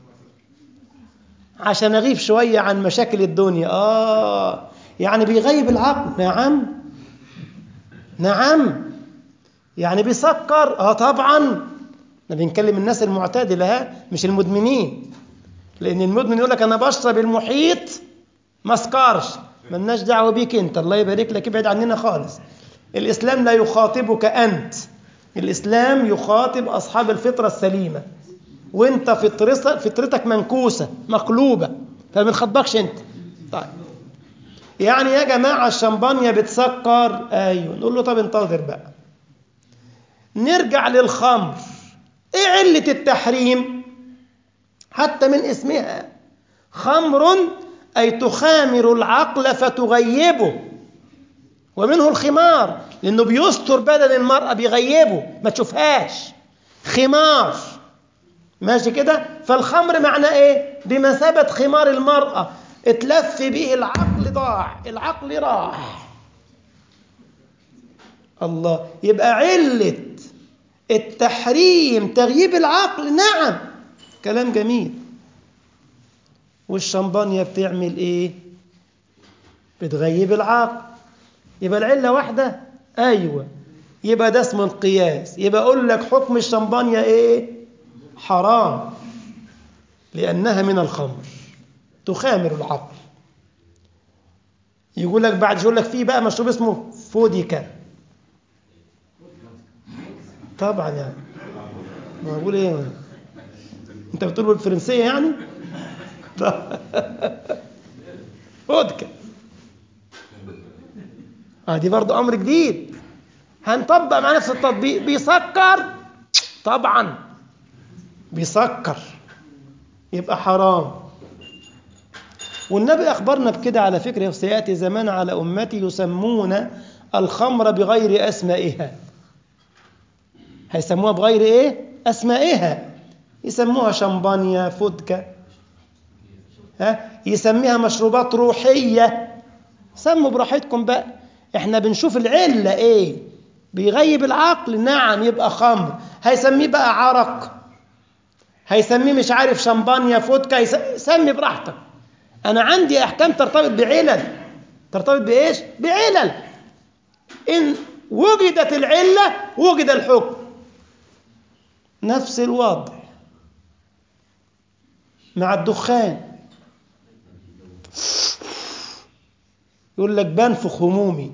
A: عشان اغيب شويه عن مشاكل الدنيا اه يعني بيغيب العقل نعم نعم يعني بيسكر اه طبعا احنا بنكلم الناس المعتدله ها مش المدمنين لان المدمن يقول لك انا بشرب المحيط ما اسكرش ملناش دعوه بيك انت الله يبارك لك ابعد عننا خالص الاسلام لا يخاطبك انت الاسلام يخاطب اصحاب الفطره السليمه وانت فطرتك فطرتك منكوسه مقلوبه فما بنخاطبكش انت طيب يعني يا جماعه الشمبانيا بتسكر ايوه نقول له طب انتظر بقى نرجع للخمر ايه عله التحريم حتى من اسمها خمر اي تخامر العقل فتغيبه ومنه الخمار لانه بيستر بدن المراه بيغيبه ما تشوفهاش خمار ماشي كده فالخمر معناه ايه بمثابه خمار المراه اتلف به العقل ضاع العقل راح الله يبقى عله التحريم تغييب العقل نعم كلام جميل والشمبانيا بتعمل ايه بتغيب العقل يبقى العله واحده ايوه يبقى ده اسمه القياس يبقى اقول لك حكم الشمبانيا ايه حرام لانها من الخمر تخامر العقل يقول لك بعد يقول لك في بقى مشروب اسمه فوديكا طبعا يعني ما اقول ايه انت بتقول بالفرنسيه يعني فودكا اه دي برضه امر جديد هنطبق مع نفس التطبيق بيسكر طبعا بيسكر يبقى حرام والنبي اخبرنا بكده على فكره سياتي زمان على امتي يسمون الخمر بغير اسمائها هيسموها بغير ايه اسمائها يسموها شمبانيا فودكا ها يسميها مشروبات روحيه سموا براحتكم بقى احنا بنشوف العله ايه بيغيب العقل نعم يبقى خمر هيسميه بقى عرق هيسميه مش عارف شمبانيا فودكا سمي براحتك انا عندي احكام ترتبط بعلل ترتبط بايش بعلل ان وجدت العله وجد الحكم نفس الوضع مع الدخان يقول لك بنفخ همومي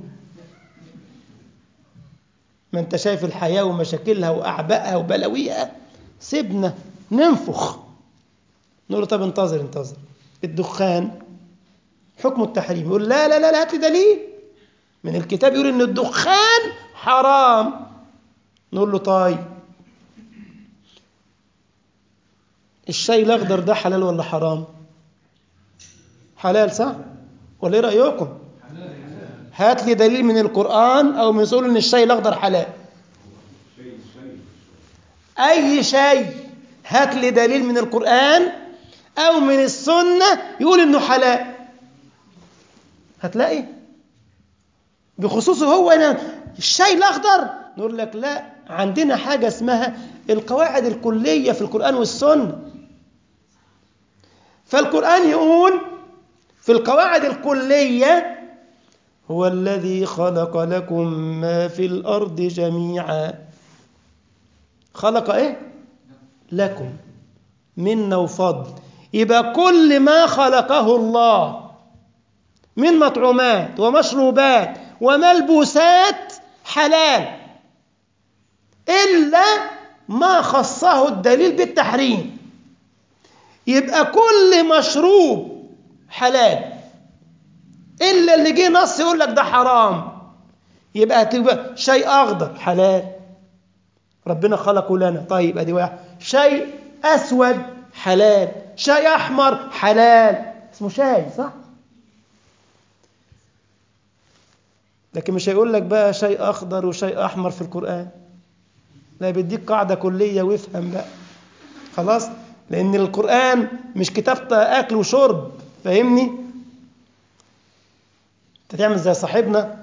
A: ما انت شايف الحياة ومشاكلها وأعبائها وبلاويها سيبنا ننفخ نقول له طب انتظر انتظر الدخان حكم التحريم يقول لا لا لا, لا هات لي دليل من الكتاب يقول ان الدخان حرام نقول له طيب الشاي الاخضر ده حلال ولا حرام حلال صح ولا ايه رايكم هات لي دليل من القران او من يقول ان الشاي الاخضر حلال اي شيء هات لي دليل من القران او من السنه يقول انه حلال هتلاقي بخصوصه هو أنا الشاي الأخضر نقول لك لا عندنا حاجة اسمها القواعد الكلية في القرآن والسنة فالقرآن يقول في القواعد الكلية هو الذي خلق لكم ما في الأرض جميعا خلق إيه؟ لكم منا وفضل يبقى كل ما خلقه الله من مطعومات ومشروبات وملبوسات حلال إلا ما خصه الدليل بالتحريم يبقى كل مشروب حلال إلا اللي جه نص يقول لك ده حرام يبقى هتبقى شيء أخضر حلال ربنا خلقه لنا طيب أدي واحد شيء أسود حلال شاي أحمر حلال اسمه شاي صح؟ لكن مش هيقول لك بقى شيء أخضر وشيء أحمر في القرآن لا بيديك قاعدة كلية وافهم بقى خلاص لأن القرآن مش كتاب أكل وشرب فاهمني انت تعمل زي صاحبنا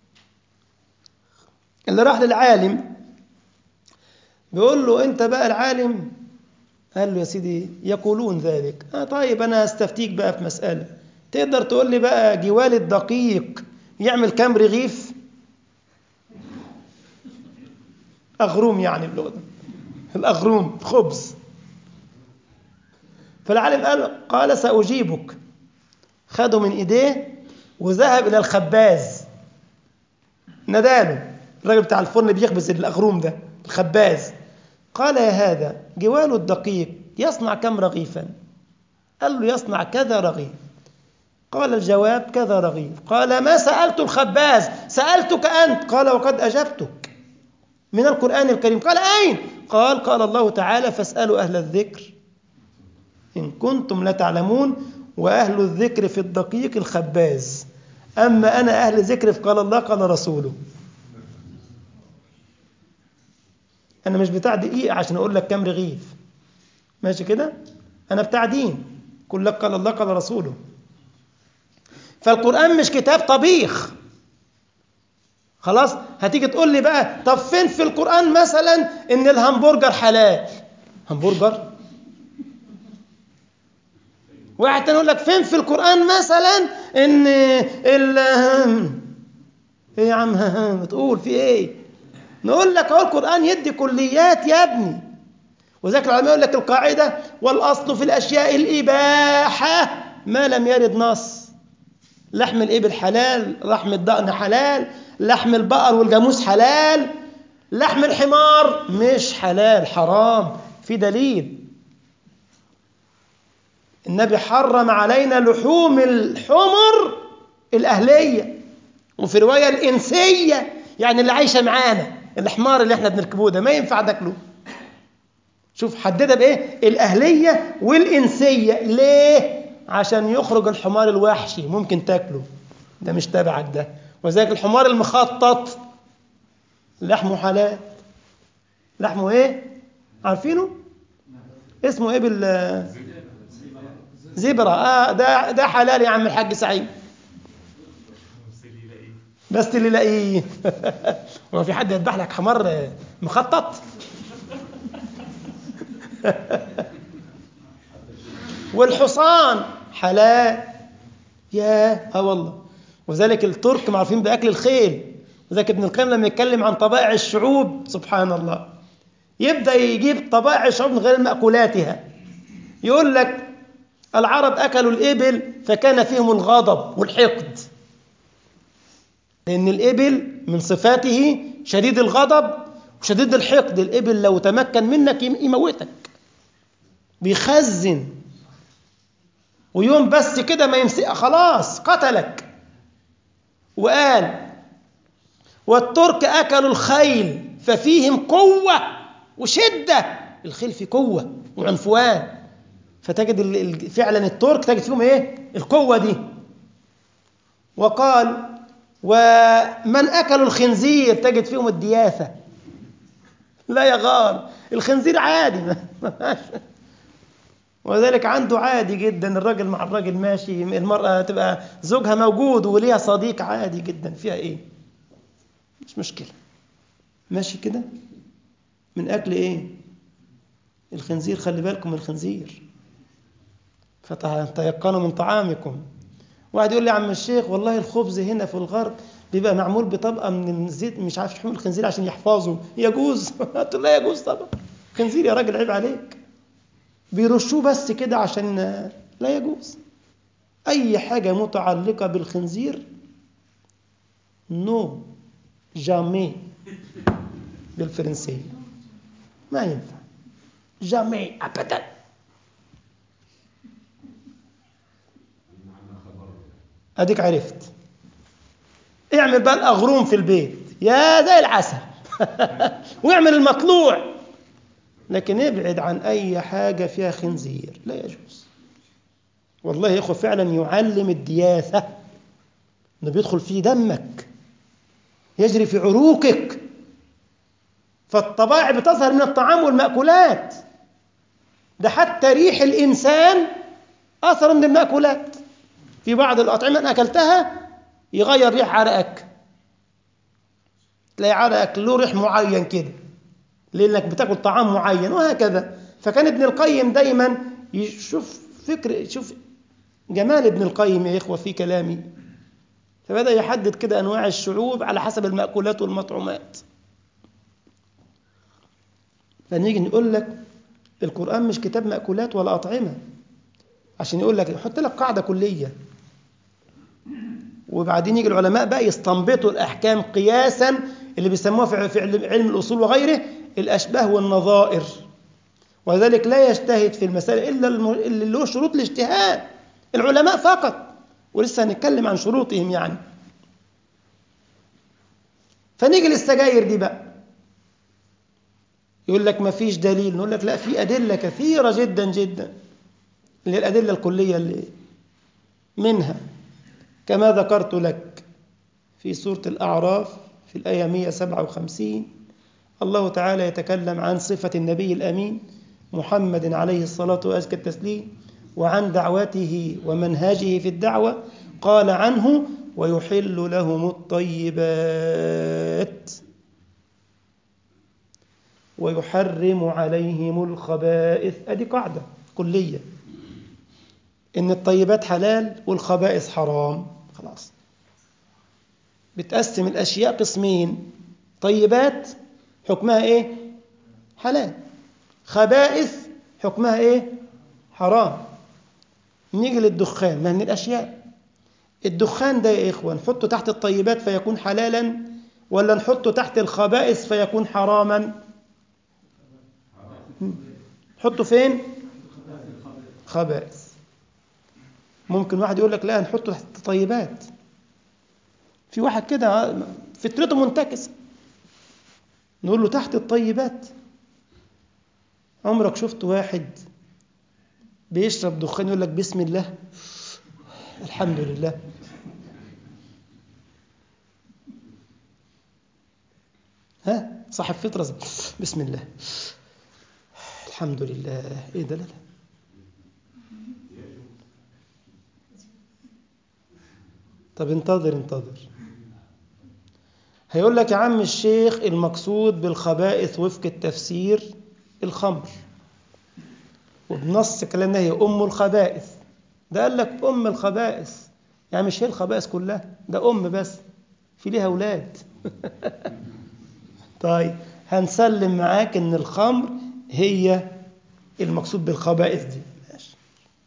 A: اللي راح للعالم بيقول له انت بقى العالم قال له يا سيدي يقولون ذلك آه طيب انا استفتيك بقى في مسألة تقدر تقول لي بقى جوال الدقيق يعمل كام رغيف أغروم يعني باللغة الأغروم خبز فالعالم قال قال سأجيبك خده من إيديه وذهب إلى الخباز نداله الراجل بتاع الفرن بيخبز الأغروم ده الخباز قال يا هذا جوال الدقيق يصنع كم رغيفا قال له يصنع كذا رغيف قال الجواب كذا رغيف قال ما سألت الخباز سألتك أنت قال وقد أجبتك من القرآن الكريم قال أين قال قال الله تعالى فاسألوا أهل الذكر إن كنتم لا تعلمون وأهل الذكر في الدقيق الخباز أما أنا أهل ذكر في قال الله قال رسوله أنا مش بتاع دقيقة عشان أقول لك كم رغيف ماشي كده أنا بتاع دين كل لك قال الله قال رسوله فالقرآن مش كتاب طبيخ خلاص هتيجي تقول لي بقى طب فين في القرآن مثلا إن الهمبرجر حلال همبرجر واحد تاني يقول لك فين في القرآن مثلا إن ال إيه يا عم تقول في إيه نقول لك اهو القرآن يدي كليات يا ابني وذاك العلماء يقول لك القاعدة والأصل في الأشياء الإباحة ما لم يرد نص لحم الإبل حلال لحم الضأن حلال لحم البقر والجاموس حلال لحم الحمار مش حلال حرام في دليل النبي حرم علينا لحوم الحمر الأهلية وفي رواية الإنسية يعني اللي عايشة معانا الحمار اللي احنا بنركبوه ده ما ينفع تاكله شوف حددها بايه الاهليه والانسيه ليه عشان يخرج الحمار الوحشي ممكن تاكله ده مش تبعك ده وذلك الحمار المخطط لحمه حلال لحمه ايه عارفينه اسمه ايه بال زبرة اه ده ده حلال يا عم الحاج سعيد بس اللي لاقيه هو في حد يذبح لك حمار مخطط والحصان حلال يا اه والله وذلك الترك معروفين باكل الخيل وذلك ابن القيم لما يتكلم عن طبائع الشعوب سبحان الله يبدا يجيب طبائع الشعوب من غير ماكولاتها يقول لك العرب اكلوا الابل فكان فيهم الغضب والحقد لأن الإبل من صفاته شديد الغضب وشديد الحقد الإبل لو تمكن منك يموتك بيخزن ويوم بس كده ما يمسك خلاص قتلك وقال والترك أكلوا الخيل ففيهم قوة وشدة الخيل في قوة وعنفوان فتجد فعلا الترك تجد فيهم ايه القوة دي وقال ومن أكلوا الخنزير تجد فيهم الدياثة لا يغار الخنزير عادي وذلك عنده عادي جدا الراجل مع الراجل ماشي المرأة تبقى زوجها موجود وليها صديق عادي جدا فيها ايه مش مشكلة ماشي كده من أكل إيه الخنزير خلي بالكم من الخنزير فتيقنوا من طعامكم واحد يقول لي يا عم الشيخ والله الخبز هنا في الغرب بيبقى معمول بطبقة من الزيت مش عارف شحوم الخنزير عشان يحفظوا يجوز قلت له لا يجوز طبعا خنزير يا راجل عيب عليك بيرشوه بس كده عشان لا يجوز أي حاجة متعلقة بالخنزير نو جامي بالفرنسية ما ينفع جامي أبدا أديك عرفت اعمل بقى الأغروم في البيت يا زي العسل واعمل المطلوع لكن ابعد عن أي حاجة فيها خنزير لا يجوز والله يا إخوة فعلا يعلم الدياثة إنه بيدخل في دمك يجري في عروقك فالطبائع بتظهر من الطعام والمأكولات ده حتى ريح الإنسان أثر من المأكولات في بعض الأطعمة أن أكلتها يغير ريح عرقك تلاقي عرقك له ريح معين كده لأنك بتاكل طعام معين وهكذا فكان ابن القيم دايما يشوف فكر شوف جمال ابن القيم يا إخوة في كلامي فبدأ يحدد كده أنواع الشعوب على حسب المأكولات والمطعومات فنيجي نقول لك القرآن مش كتاب مأكولات ولا أطعمة عشان يقول لك يحط لك قاعدة كلية وبعدين يجي العلماء بقى يستنبطوا الأحكام قياسا اللي بيسموها في علم الأصول وغيره الأشباه والنظائر وذلك لا يجتهد في المسائل إلا اللي له شروط الاجتهاد العلماء فقط ولسه هنتكلم عن شروطهم يعني فنيجي للسجاير دي بقى يقول لك ما فيش دليل نقول لك لا في أدلة كثيرة جدا جدا اللي هي الأدلة الكلية اللي منها كما ذكرت لك في سورة الأعراف في الآية 157 الله تعالى يتكلم عن صفة النبي الأمين محمد عليه الصلاة وأزكى التسليم وعن دعوته ومنهجه في الدعوة قال عنه ويحل لهم الطيبات ويحرم عليهم الخبائث أدي قاعدة كلية إن الطيبات حلال والخبائث حرام خلاص بتقسم الأشياء قسمين طيبات حكمها إيه حلال خبائث حكمها إيه حرام نيجي للدخان ما من الأشياء الدخان ده يا إخوة نحطه تحت الطيبات فيكون حلالا ولا نحطه تحت الخبائث فيكون حراما نحطه فين خبائث ممكن واحد يقول لك لا نحطه تحت الطيبات في واحد كده فطرته منتكسه نقول له تحت الطيبات عمرك شفت واحد بيشرب دخان يقول لك بسم الله الحمد لله ها صاحب فطرة بسم الله الحمد لله ايه ده لا لا طب انتظر انتظر هيقول لك يا عم الشيخ المقصود بالخبائث وفق التفسير الخمر وبنص كلامنا هي أم الخبائث ده قال لك أم الخبائث يعني مش هي الخبائث كلها ده أم بس في ليها أولاد طيب هنسلم معاك إن الخمر هي المقصود بالخبائث دي ماشي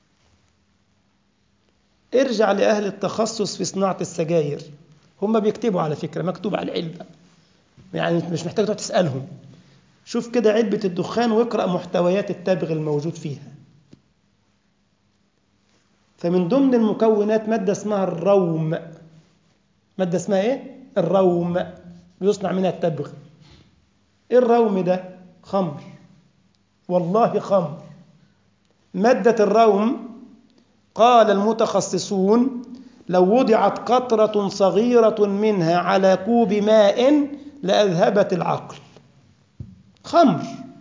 A: ارجع لأهل التخصص في صناعة السجاير هم بيكتبوا على فكرة مكتوب على العلبة يعني مش محتاج تقعد تسألهم شوف كده علبة الدخان واقرأ محتويات التبغ الموجود فيها فمن ضمن المكونات مادة اسمها الروم مادة اسمها ايه؟ الروم بيصنع منها التبغ ايه الروم ده؟ خمر والله خمر مادة الروم قال المتخصصون لو وضعت قطرة صغيرة منها على كوب ماء لأذهبت العقل خمر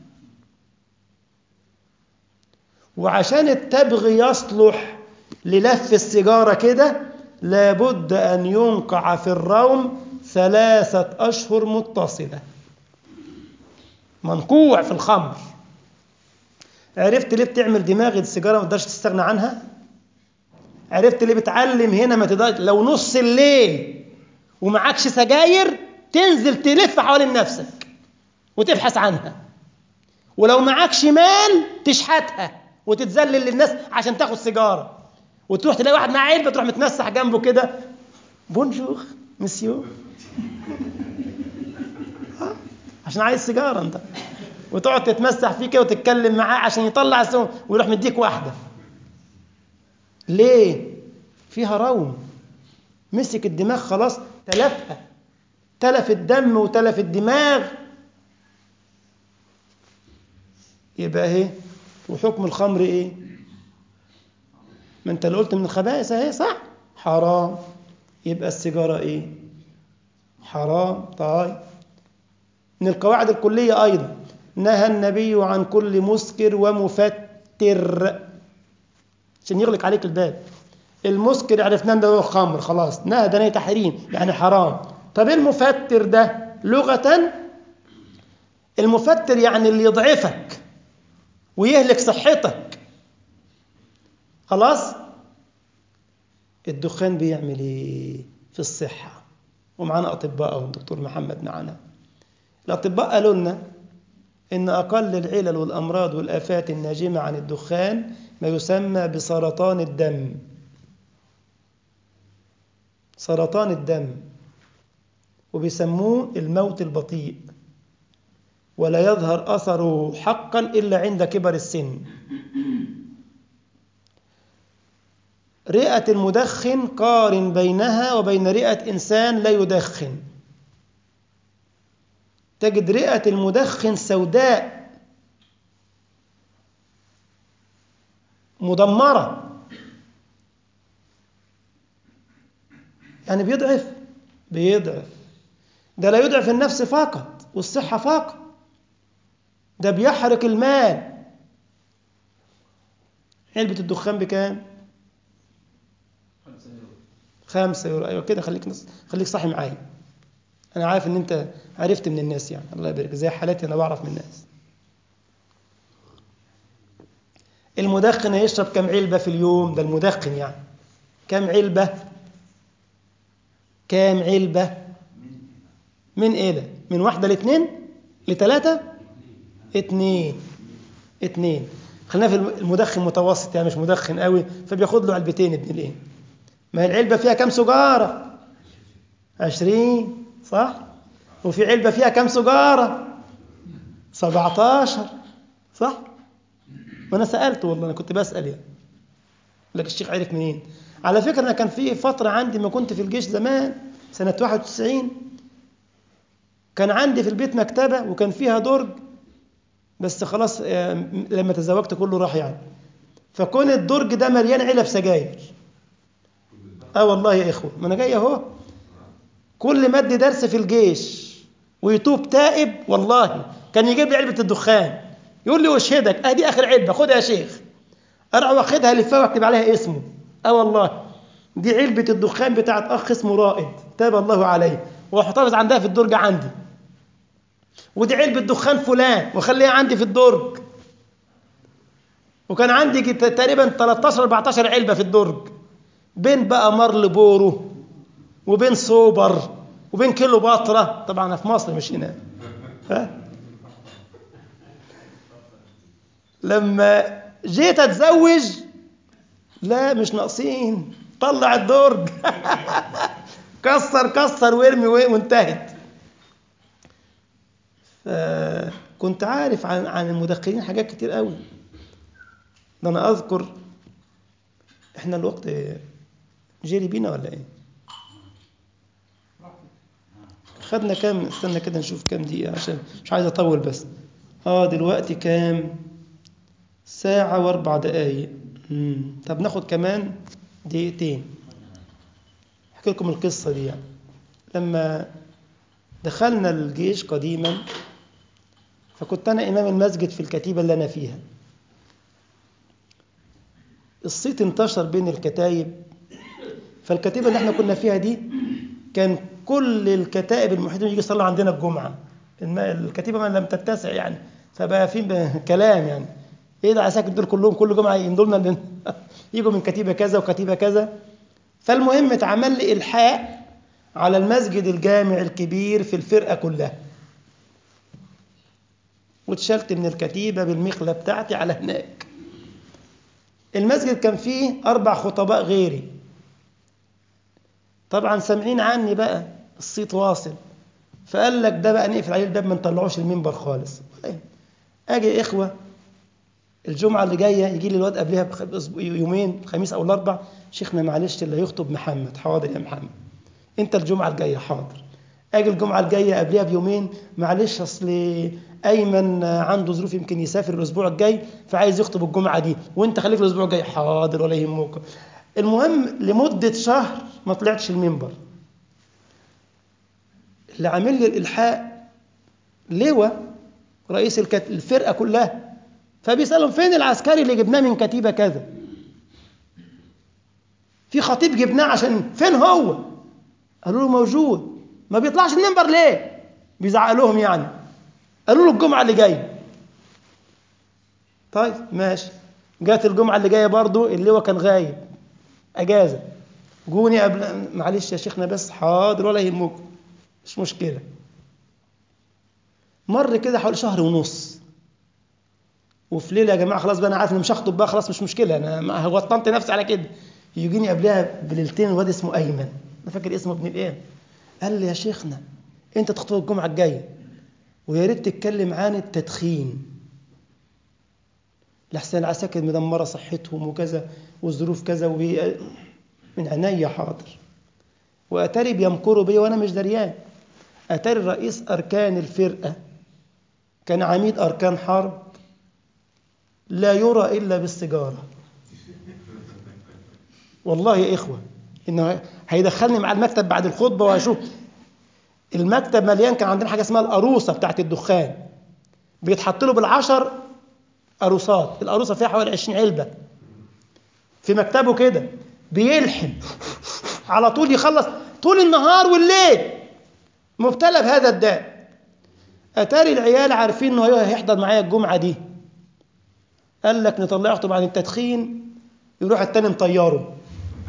A: وعشان التبغ يصلح للف السيجارة كده لابد أن ينقع في الروم ثلاثة أشهر متصلة منقوع في الخمر عرفت ليه بتعمل دماغ السيجارة ما تقدرش تستغنى عنها عرفت ليه بتعلم هنا ما تقدرش لو نص الليل ومعكش سجاير تنزل تلف حوالين نفسك وتبحث عنها ولو معكش مال تشحتها وتتذلل للناس عشان تاخد سيجاره وتروح تلاقي واحد معاه علبه تروح متمسح جنبه كده بونجور مسيو عشان عايز سيجاره انت وتقعد تتمسح فيه كده وتتكلم معاه عشان يطلع السم ويروح مديك واحده ليه فيها روم مسك الدماغ خلاص تلفها تلف الدم وتلف الدماغ يبقى ايه وحكم الخمر ايه ما انت اللي قلت من الخبائث اهي صح حرام يبقى السيجاره ايه حرام طيب من القواعد الكليه ايضا نهى النبي عن كل مسكر ومفتر عشان يغلق عليك الباب المسكر عرفناه ده هو الخمر خلاص نهى ده تحريم يعني حرام طب ايه المفتر ده لغه المفتر يعني اللي يضعفك ويهلك صحتك خلاص الدخان بيعمل ايه في الصحة ومعانا أطباء أهو الدكتور محمد معانا الأطباء قالوا لنا إن أقل العلل والأمراض والآفات الناجمة عن الدخان ما يسمى بسرطان الدم سرطان الدم وبيسموه الموت البطيء ولا يظهر أثره حقا إلا عند كبر السن رئة المدخن قارن بينها وبين رئة إنسان لا يدخن تجد رئة المدخن سوداء مدمرة يعني بيضعف بيضعف ده لا يضعف النفس فقط والصحة فقط ده بيحرق المال علبة الدخان بكام؟ خمسة يورو أيوة كده خليك نص... خليك صاحي معايا أنا عارف إن أنت عرفت من الناس يعني الله يبارك زي حالاتي أنا بعرف من الناس المدخن هيشرب كم علبة في اليوم ده المدخن يعني كم علبة كام علبة من إيه من واحدة لاثنين لثلاثة اتنين اتنين خلينا في المدخن متوسط يعني مش مدخن قوي فبياخد له علبتين ابن الايه ما هي العلبة فيها كام سجارة عشرين صح وفي علبة فيها كام سجارة سبعتاشر صح ما أنا سألت والله أنا كنت بسأل يعني لك الشيخ عرف منين على فكرة أنا كان في فترة عندي ما كنت في الجيش زمان سنة 91 كان عندي في البيت مكتبة وكان فيها درج بس خلاص لما تزوجت كله راح يعني فكون الدرج ده مليان علب سجاير اه والله يا اخوه ما انا جاي اهو كل ما ادي درس في الجيش ويتوب تائب والله كان يجيب لي علبه الدخان يقول لي اشهدك ادي اخر علبه خدها يا شيخ اروح واخدها لفها واكتب عليها اسمه اه والله دي علبه الدخان بتاعت اخ اسمه رائد تاب الله عليه واحتفظ عندها في الدرج عندي ودي علبة دخان فلان وخليها عندي في الدرج وكان عندي تقريبا 13 14 علبة في الدرج بين بقى مارل بورو وبين سوبر وبين كيلو باترا طبعا أنا في مصر مش هنا ها لما جيت اتزوج لا مش ناقصين طلع الدرج كسر كسر وارمي وانتهت فكنت عارف عن عن المدخنين حاجات كتير قوي ده انا اذكر احنا الوقت جري بينا ولا ايه خدنا كام استنى كده نشوف كام دقيقة عشان مش عايز اطول بس اه دلوقتي كام ساعة واربع دقايق مم. طب ناخد كمان دقيقتين احكي لكم القصة دي يعني لما دخلنا الجيش قديما فكنت أنا إمام المسجد في الكتيبة اللي أنا فيها الصيت انتشر بين الكتايب فالكتيبة اللي احنا كنا فيها دي كان كل الكتائب المحيطين يجي يصلوا عندنا الجمعة الم- الكتيبة ما لم تتسع يعني فبقى في ب- كلام يعني ايه ده عساكر دول كلهم كل جمعة يمضوا لنا لن- يجوا من كتيبة كذا وكتيبة كذا فالمهم اتعمل لي إلحاق على المسجد الجامع الكبير في الفرقة كلها واتشلت من الكتيبة بالمخلة بتاعتي على هناك المسجد كان فيه أربع خطباء غيري طبعا سامعين عني بقى الصيت واصل فقال لك ده بقى نقفل عليه الباب ما نطلعوش المنبر خالص اجي اخوه الجمعه اللي جايه يجي لي الواد قبلها بأسبوع- يومين الخميس او الاربع شيخنا معلش اللي هيخطب محمد حاضر يا محمد انت الجمعه الجايه حاضر اجي الجمعه الجايه قبلها بيومين معلش اصل ايمن عنده ظروف يمكن يسافر الاسبوع الجاي فعايز يخطب الجمعه دي وانت خليك الاسبوع الجاي حاضر ولا يهمك المهم لمده شهر ما طلعتش المنبر اللي عامل لي الالحاق لواء رئيس الكت... الفرقه كلها فبيسالهم فين العسكري اللي جبناه من كتيبه كذا في خطيب جبناه عشان فين هو قالوا له موجود ما بيطلعش المنبر ليه بيزعق لهم يعني قالوا له الجمعه اللي جايه طيب ماشي جات الجمعه اللي جايه برضو اللي هو كان غايب اجازه جوني قبل معلش يا شيخنا بس حاضر ولا يهمكم مش مشكله مر كده حوالي شهر ونص وفي ليله يا جماعه خلاص بقى انا عارف اني مش هخطب بقى خلاص مش مشكله انا ما- وطنت نفسي على كده يجيني قبلها بليلتين الواد اسمه ايمن انا فاكر اسمه ابن الايه قال لي يا شيخنا انت تخطب الجمعه الجايه ويا ريت تتكلم عن التدخين لحسن العساكر مدمره صحتهم وكذا والظروف كذا وبي... من عينيا حاضر واتاري بيمكروا بيا وانا مش دريان اتاري رئيس اركان الفرقه كان عميد اركان حرب لا يرى الا بالسيجاره والله يا اخوه انه هيدخلني مع المكتب بعد الخطبه وهشوف المكتب مليان كان عندنا حاجه اسمها القروصه بتاعت الدخان بيتحط له بالعشر قروصات القروصه فيها حوالي 20 علبه في مكتبه كده بيلحم على طول يخلص طول النهار والليل مبتلى بهذا الداء اتاري العيال عارفين انه هو هيحضر معايا الجمعه دي قال لك نطلعه يخطب عن التدخين يروح التاني مطيره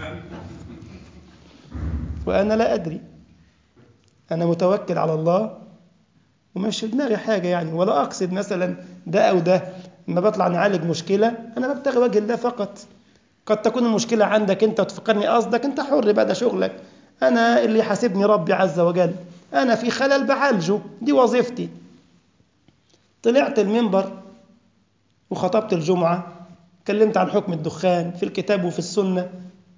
A: وانا لا ادري انا متوكل على الله ومش في دماغي حاجه يعني ولا اقصد مثلا ده او ده لما بطلع نعالج مشكله انا ببتغي وجه الله فقط قد تكون المشكله عندك انت وتفكرني قصدك انت حر بقى ده شغلك انا اللي يحاسبني ربي عز وجل انا في خلل بعالجه دي وظيفتي طلعت المنبر وخطبت الجمعه كلمت عن حكم الدخان في الكتاب وفي السنه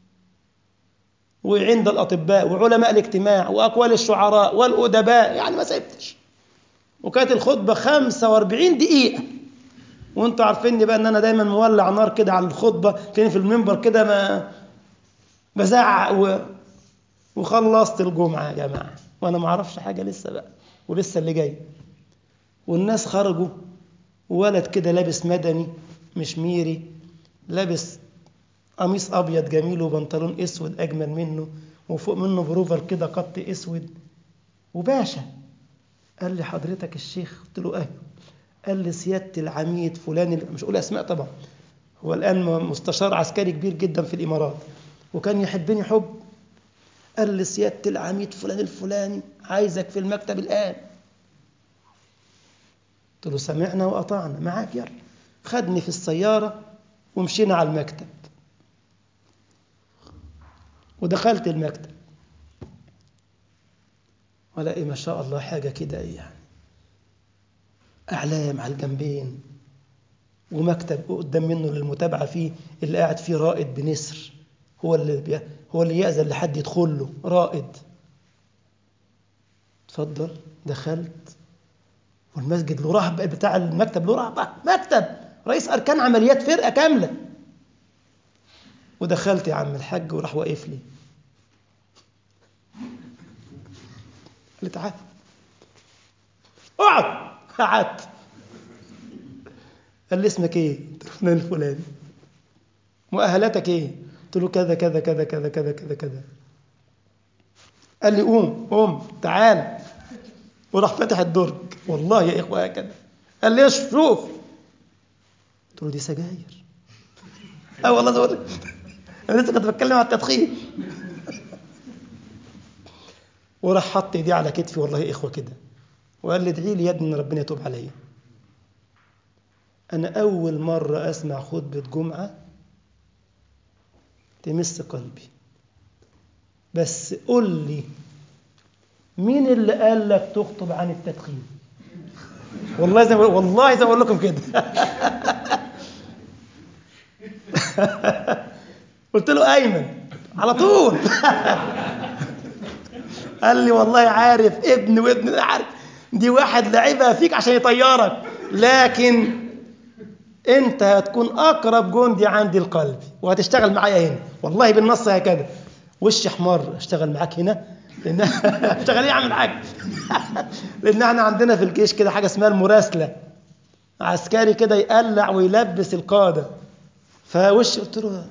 A: وعند الأطباء وعلماء الاجتماع وأقوال الشعراء والأدباء يعني ما سيبتش وكانت الخطبة 45 دقيقة وانتوا عارفيني بقى ان انا دايما مولع نار كده على الخطبة تلاقيني في المنبر كده ما بزعق و... وخلصت الجمعة يا جماعة وانا ما اعرفش حاجة لسه بقى ولسه اللي جاي والناس خرجوا ولد كده لابس مدني مش ميري لابس قميص ابيض جميل وبنطلون اسود اجمل منه وفوق منه بروفر كده قط اسود وباشا قال لي حضرتك الشيخ قلت له ايوه قال لي سياده العميد فلان مش اقول اسماء طبعا هو الان مستشار عسكري كبير جدا في الامارات وكان يحبني حب قال لي سياده العميد فلان الفلاني عايزك في المكتب الان قلت له سمعنا واطعنا معاك يلا خدني في السياره ومشينا على المكتب ودخلت المكتب ولاقي ما شاء الله حاجة كده يعني أعلام على الجنبين ومكتب قدام منه للمتابعة فيه اللي قاعد فيه رائد بنسر هو اللي بي... هو اللي يأذن لحد يدخل له رائد اتفضل دخلت والمسجد له رهبة بتاع المكتب له رهبة مكتب رئيس أركان عمليات فرقة كاملة ودخلت يا عم الحاج وراح واقف لي قال لي تعال اقعد قعدت قال لي اسمك ايه؟ قلت له فلان الفلاني مؤهلاتك ايه؟ قلت له كذا كذا كذا كذا كذا كذا كذا قال لي قوم قوم تعال وراح فتح الدرج والله يا إخوة هكذا قال لي شوف قلت له دي سجاير اه والله ده انا لسه كنت بتكلم على التدخين وراح حط ايديه على كتفي والله يا اخوه كده وقال لي ادعي لي يا ابني ان ربنا يتوب عليا انا اول مره اسمع خطبه جمعه تمس قلبي بس قل لي مين اللي قال لك تخطب عن التدخين والله زي والله زي ما اقول لكم كده قلت له ايمن على طول قال لي والله عارف ابن وابن عارف دي واحد لعبها فيك عشان يطيرك لكن انت هتكون اقرب جندي عندي القلب وهتشتغل معايا هنا والله بالنص هكذا وش احمر اشتغل معاك هنا لان اشتغل ايه اعمل حاجه لان احنا عندنا في الجيش كده حاجه اسمها المراسله عسكري كده يقلع ويلبس القاده فوش قلت له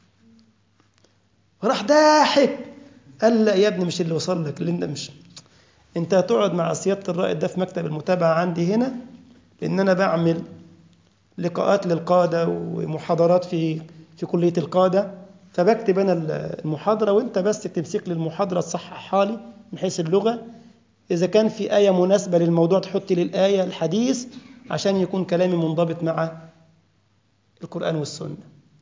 A: راح ضاحك قال لا يا ابني مش اللي وصل لك لان مش انت هتقعد مع سياده الرائد ده في مكتب المتابعه عندي هنا لان انا بعمل لقاءات للقاده ومحاضرات في في كليه القاده فبكتب انا المحاضره وانت بس تمسك لي المحاضره تصححها لي من حيث اللغه اذا كان في ايه مناسبه للموضوع تحط لي الايه الحديث عشان يكون كلامي منضبط مع القران والسنه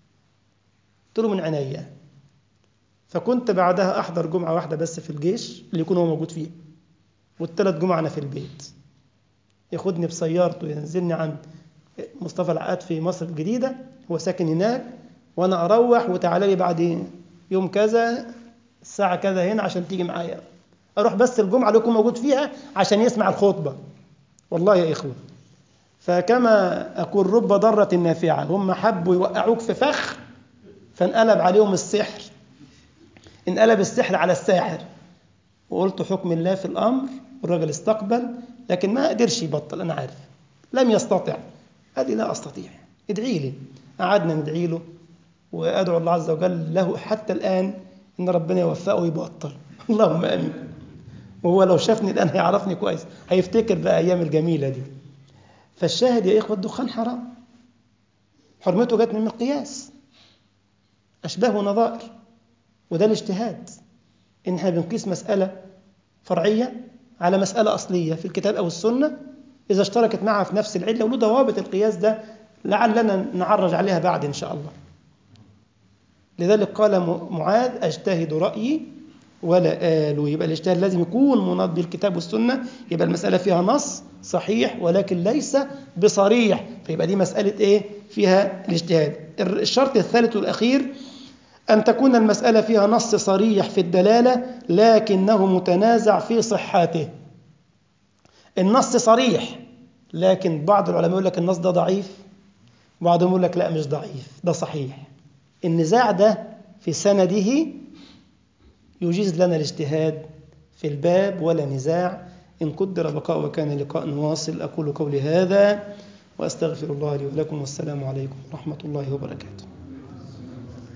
A: قلت له من عينيا فكنت بعدها احضر جمعه واحده بس في الجيش اللي يكون هو موجود فيه والثلاث جمعة أنا في البيت ياخدني بسيارته ينزلني عند مصطفى العقاد في مصر الجديدة هو ساكن هناك وأنا أروح وتعالى لي بعد يوم كذا الساعة كذا هنا عشان تيجي معايا أروح بس الجمعة اللي يكون موجود فيها عشان يسمع الخطبة والله يا إخوة فكما أقول رب ضرة نافعة هم حبوا يوقعوك في فخ فانقلب عليهم السحر انقلب السحر على الساحر وقلت حكم الله في الأمر والراجل استقبل لكن ما قدرش يبطل أنا عارف لم يستطع قال لي لا أستطيع ادعي لي قعدنا ندعي له وأدعو الله عز وجل له حتى الآن إن ربنا يوفقه ويبطل اللهم آمين وهو لو شافني الآن هيعرفني كويس هيفتكر بقى أيام الجميلة دي فالشاهد يا إخوة الدخان حرام حرمته جت من القياس أشباه ونظائر وده الاجتهاد إن احنا بنقيس مسألة فرعية على مسألة أصلية في الكتاب أو السنة إذا اشتركت معها في نفس العلة وله ضوابط القياس ده لعلنا نعرج عليها بعد إن شاء الله لذلك قال معاذ أجتهد رأيي ولا آل يبقى الاجتهاد لازم يكون مناط بالكتاب والسنة يبقى المسألة فيها نص صحيح ولكن ليس بصريح فيبقى دي مسألة إيه فيها الاجتهاد الشرط الثالث والأخير أن تكون المسألة فيها نص صريح في الدلالة لكنه متنازع في صحته النص صريح لكن بعض العلماء يقول لك النص ده ضعيف بعضهم يقول لك لا مش ضعيف ده صحيح النزاع ده في سنده يجيز لنا الاجتهاد في الباب ولا نزاع إن قدر بقاء وكان لقاء واصل أقول قولي هذا وأستغفر الله لي ولكم والسلام عليكم ورحمة الله وبركاته